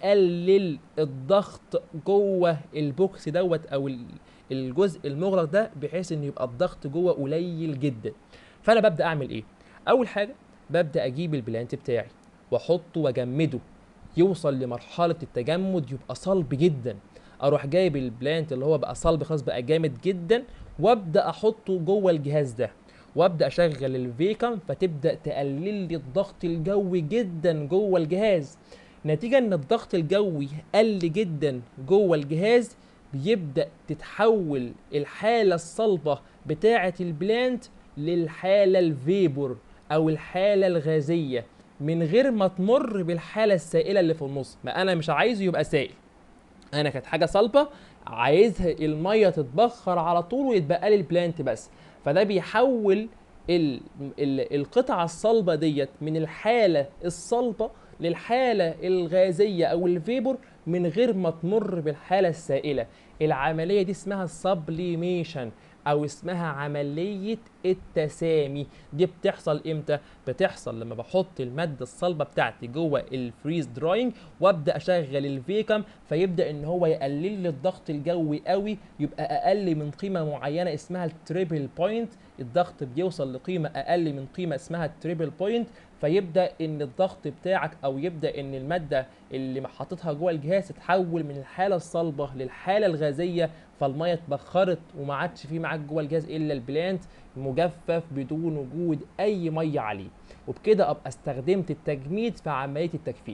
تقلل الضغط جوه البوكس دوت او ال- الجزء المغلق ده بحيث ان يبقى الضغط جوه قليل جدا فانا ببدا اعمل ايه اول حاجه ببدا اجيب البلانت بتاعي واحطه واجمده يوصل لمرحله التجمد يبقى صلب جدا اروح جايب البلانت اللي هو بقى صلب خلاص بقى جامد جدا وابدا احطه جوه الجهاز ده وابدا اشغل الفيكم فتبدا تقلل لي الضغط الجوي جدا جوه الجهاز نتيجه ان الضغط الجوي قل جدا جوه الجهاز بيبدا تتحول الحاله الصلبه بتاعه البلانت للحاله الفيبور او الحاله الغازيه من غير ما تمر بالحاله السائله اللي في النص ما انا مش عايزه يبقى سائل انا كانت حاجه صلبه عايزها الميه تتبخر على طول ويتبقى لي البلانت بس فده بيحول ال ال القطعه الصلبه ديت من الحاله الصلبه للحاله الغازيه او الفيبور من غير ما تمر بالحاله السائله العمليه دي اسمها سبليميشن او اسمها عمليه التسامي دي بتحصل امتى بتحصل لما بحط الماده الصلبه بتاعتي جوه الفريز دراينج وابدا اشغل الفيكم فيبدا ان هو يقلل لي الضغط الجوي قوي يبقى اقل من قيمه معينه اسمها التريبل بوينت الضغط بيوصل لقيمه اقل من قيمه اسمها التريبل بوينت فيبدا ان الضغط بتاعك او يبدا ان الماده اللي حاططها جوه الجهاز تتحول من الحاله الصلبه للحاله الغازيه فالميه اتبخرت وما عادش في معاك جوه الجهاز الا البلانت مجفف بدون وجود اي ميه عليه وبكده ابقى استخدمت التجميد في عمليه التجفيف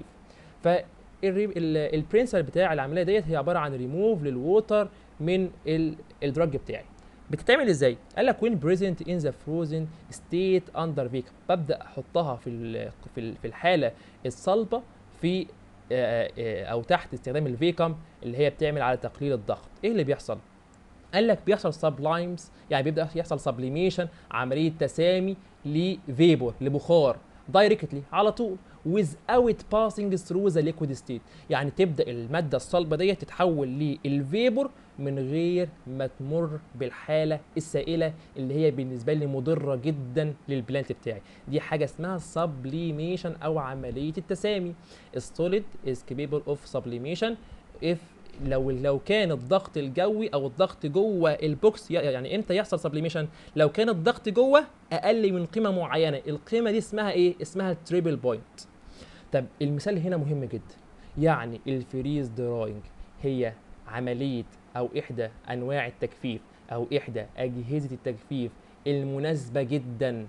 فالبرنسبل بتاع العمليه ديت هي عباره عن ريموف للووتر من ال- الدرج بتاعي بتتعمل ازاي؟ قال لك when present in the frozen state under vacuum ببدا احطها في ال- في ال- في الحاله الصلبه في آه، آه، او تحت استخدام الفيكم اللي هي بتعمل على تقليل الضغط ايه اللي بيحصل قال لك بيحصل سبلايمز يعني بيبدا يحصل سبليميشن عمليه تسامي لفيبور لبخار دايركتلي على طول without passing through the liquid state يعني تبدا الماده الصلبه ديت تتحول للفيبور من غير ما تمر بالحاله السائله اللي هي بالنسبه لي مضره جدا للبلانت بتاعي دي حاجه اسمها سبليميشن او عمليه التسامي السوليد is capable of sublimation if لو لو كان الضغط الجوي او الضغط جوه البوكس ي- يعني امتى يحصل سبليميشن لو كان الضغط جوه اقل من قيمه معينه القيمه دي اسمها ايه اسمها التريبل بوينت طب المثال هنا مهم جدا يعني الفريز دراينج هي عمليه او احدى انواع التجفيف او احدى اجهزه التجفيف المناسبه جدا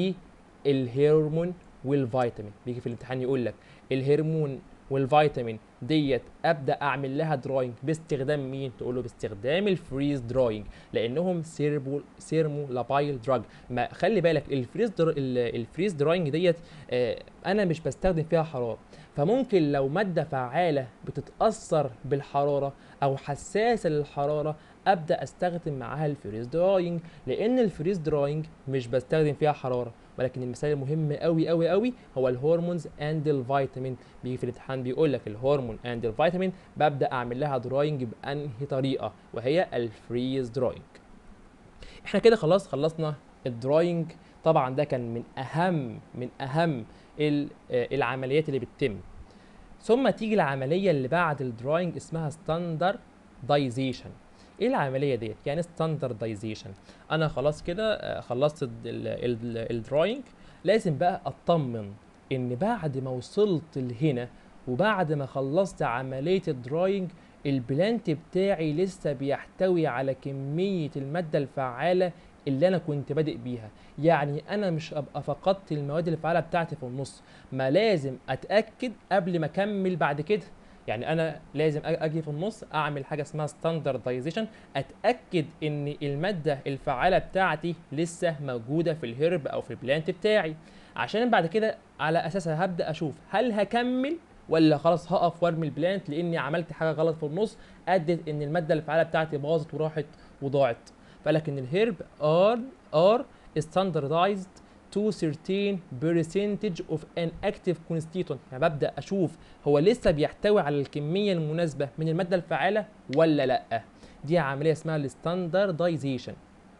للهرمون والفيتامين بيجي في الامتحان يقول لك الهرمون والفيتامين ديت ابدا اعمل لها دراينج باستخدام مين تقول له باستخدام الفريز دراينج لانهم سيربو سيرمو لابايل دراج ما خلي بالك الفريز در... ال- الفريز دراينج ديت آه انا مش بستخدم فيها حراره فممكن لو ماده فعاله بتتاثر بالحراره او حساسه للحراره ابدا استخدم معاها الفريز دراينج لان الفريز دراينج مش بستخدم فيها حراره ولكن المثال المهم قوي قوي قوي هو الهرمونز اند الفيتامين بيجي في الامتحان بيقول لك الهرمون اند الفيتامين ببدا اعمل لها دراينج بانهي طريقه وهي الفريز دراينج احنا كده خلاص خلصنا الدراينج طبعا ده كان من اهم من اهم ال- آه، العمليات اللي بتتم ثم تيجي العمليه اللي بعد الدراينج اسمها ستاندردايزيشن ايه العمليه ديت يعني ستاندردايزيشن انا خلاص كده آه، خلصت ال- ال- ال- الدراينج لازم بقى اطمن ان بعد ما وصلت لهنا وبعد ما خلصت عمليه الدراينج البلانت بتاعي لسه بيحتوي على كميه الماده الفعاله اللي انا كنت بادئ بيها يعني انا مش ابقى فقدت المواد الفعاله بتاعتي في النص ما لازم اتاكد قبل ما اكمل بعد كده يعني انا لازم أ- اجي في النص اعمل حاجه اسمها ستاندردايزيشن اتاكد ان الماده الفعاله بتاعتي لسه موجوده في الهرب او في البلانت بتاعي عشان بعد كده على اساسها هبدا اشوف هل هكمل ولا خلاص هقف وارمي البلانت لاني عملت حاجه غلط في النص ادت ان الماده الفعاله بتاعتي باظت وراحت وضاعت فقال لك ان الهرب ار ار standardized to certain percentage of an active constituent يعني ببدا اشوف هو لسه بيحتوي على الكميه المناسبه من الماده الفعاله ولا لا دي عمليه اسمها الستاندردايزيشن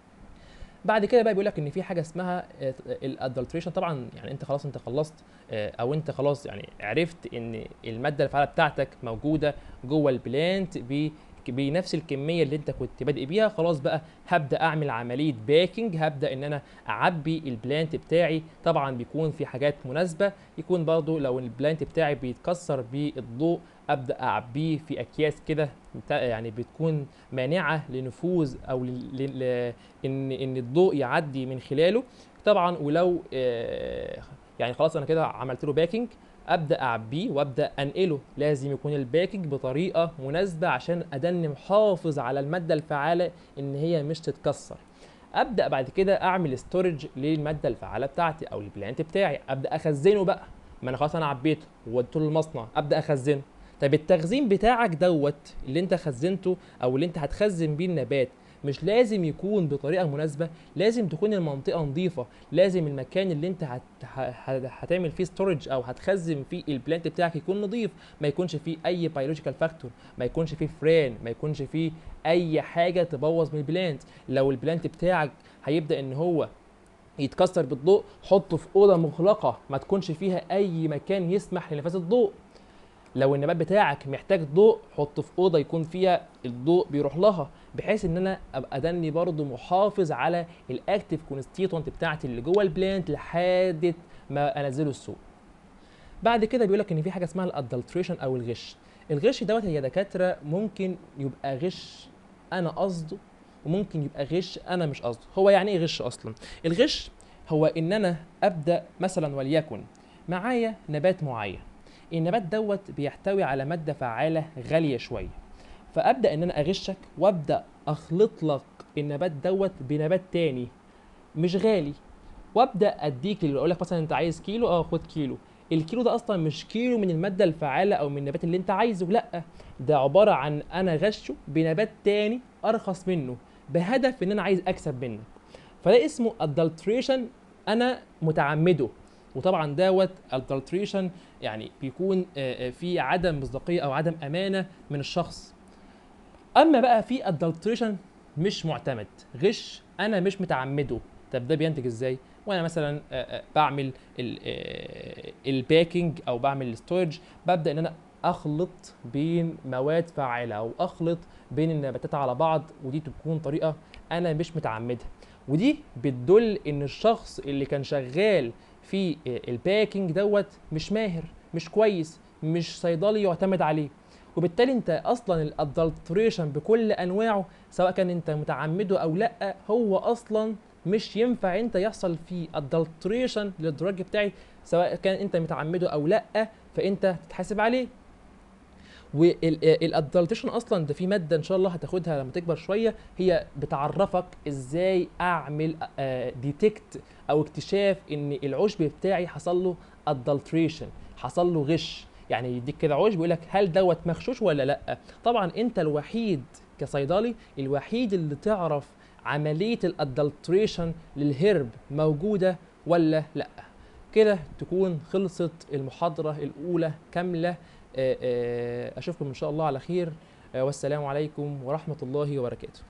بعد كده بقى بيقول لك ان في حاجه اسمها الادلتريشن طبعا يعني انت خلاص انت خلصت آه، او انت خلاص يعني عرفت ان الماده الفعاله بتاعتك موجوده جوه البلانت ب بنفس الكميه اللي انت كنت بادئ بيها خلاص بقى هبدا اعمل عمليه باكينج هبدا ان انا اعبي البلانت بتاعي طبعا بيكون في حاجات مناسبه يكون برضو لو البلانت بتاعي بيتكسر بالضوء ابدا اعبيه في اكياس كده بتا- يعني بتكون مانعه لنفوذ او ل- ل- ل- ان ان الضوء يعدي من خلاله طبعا ولو آه، يعني خلاص انا كده عملت له باكينج ابدا اعبيه وابدا انقله لازم يكون الباكينج بطريقه مناسبه عشان ادني محافظ على الماده الفعاله ان هي مش تتكسر ابدا بعد كده اعمل ستورج للماده الفعاله بتاعتي او البلانت بتاعي ابدا اخزنه بقى ما انا خلاص انا عبيته ووديته للمصنع ابدا اخزنه طب التخزين بتاعك دوت اللي انت خزنته او اللي انت هتخزن بيه النبات مش لازم يكون بطريقه مناسبه لازم تكون المنطقه نظيفه لازم المكان اللي انت هت... ه- ه- هتعمل فيه ستورج او هتخزن فيه البلانت بتاعك يكون نظيف ما يكونش فيه اي بيولوجيكال فاكتور ما يكونش فيه فران ما يكونش فيه اي حاجه تبوظ من البلانت لو البلانت بتاعك هيبدا ان هو يتكسر بالضوء حطه في اوضه مغلقه ما تكونش فيها اي مكان يسمح لنفاذ الضوء لو النبات بتاعك محتاج ضوء حطه في اوضه يكون فيها الضوء بيروح لها بحيث ان انا ابقى دني برضو محافظ على الاكتيف كونستيتوينت بتاعتي اللي جوه البلانت لحد ما انزله السوق بعد كده بيقول لك ان في حاجه اسمها الادلتريشن او الغش الغش دوت يا دكاتره ممكن يبقى غش انا قصده وممكن يبقى غش انا مش قصده هو يعني ايه غش اصلا الغش هو ان انا ابدا مثلا وليكن معايا نبات معين النبات دوت بيحتوي على ماده فعاله غاليه شويه فابدا ان انا اغشك وابدا اخلط لك النبات دوت بنبات تاني مش غالي وابدا اديك اللي اقول لك مثلا انت عايز كيلو اه خد كيلو الكيلو ده اصلا مش كيلو من الماده الفعاله او من النبات اللي انت عايزه لا ده عباره عن انا غشه بنبات تاني ارخص منه بهدف ان انا عايز اكسب منك فده اسمه adulteration انا متعمده وطبعا دوت adulteration يعني بيكون آه، آه، في عدم مصداقيه او عدم امانه من الشخص اما بقى في adulteration مش معتمد غش انا مش متعمده طب ده بينتج ازاي وانا مثلا آه، آه، بعمل ال- آه، الباكينج او بعمل الستورج ببدا ان انا اخلط بين مواد فعاله او اخلط بين النباتات على بعض ودي تكون طريقه انا مش متعمدها ودي بتدل ان الشخص اللي كان شغال في آه، الباكينج دوت مش ماهر مش كويس مش صيدلي يعتمد عليه وبالتالي انت اصلا الادلتريشن بكل انواعه سواء كان انت متعمده او لا هو اصلا مش ينفع انت يحصل فيه adulteration للدراج بتاعي سواء كان انت متعمده او لا فانت تتحاسب عليه والادلتريشن اصلا ده في ماده ان شاء الله هتاخدها لما تكبر شويه هي بتعرفك ازاي اعمل ديتكت او اكتشاف ان العشب بتاعي حصل له adulteration حصل له غش يعني يديك كده عشب يقول لك هل دوت مغشوش ولا لا طبعا انت الوحيد كصيدلي الوحيد اللي تعرف عمليه الادلتريشن للهرب موجوده ولا لا كده تكون خلصت المحاضره الاولى كامله آه، آه، اشوفكم ان شاء الله على خير آه، والسلام عليكم ورحمه الله وبركاته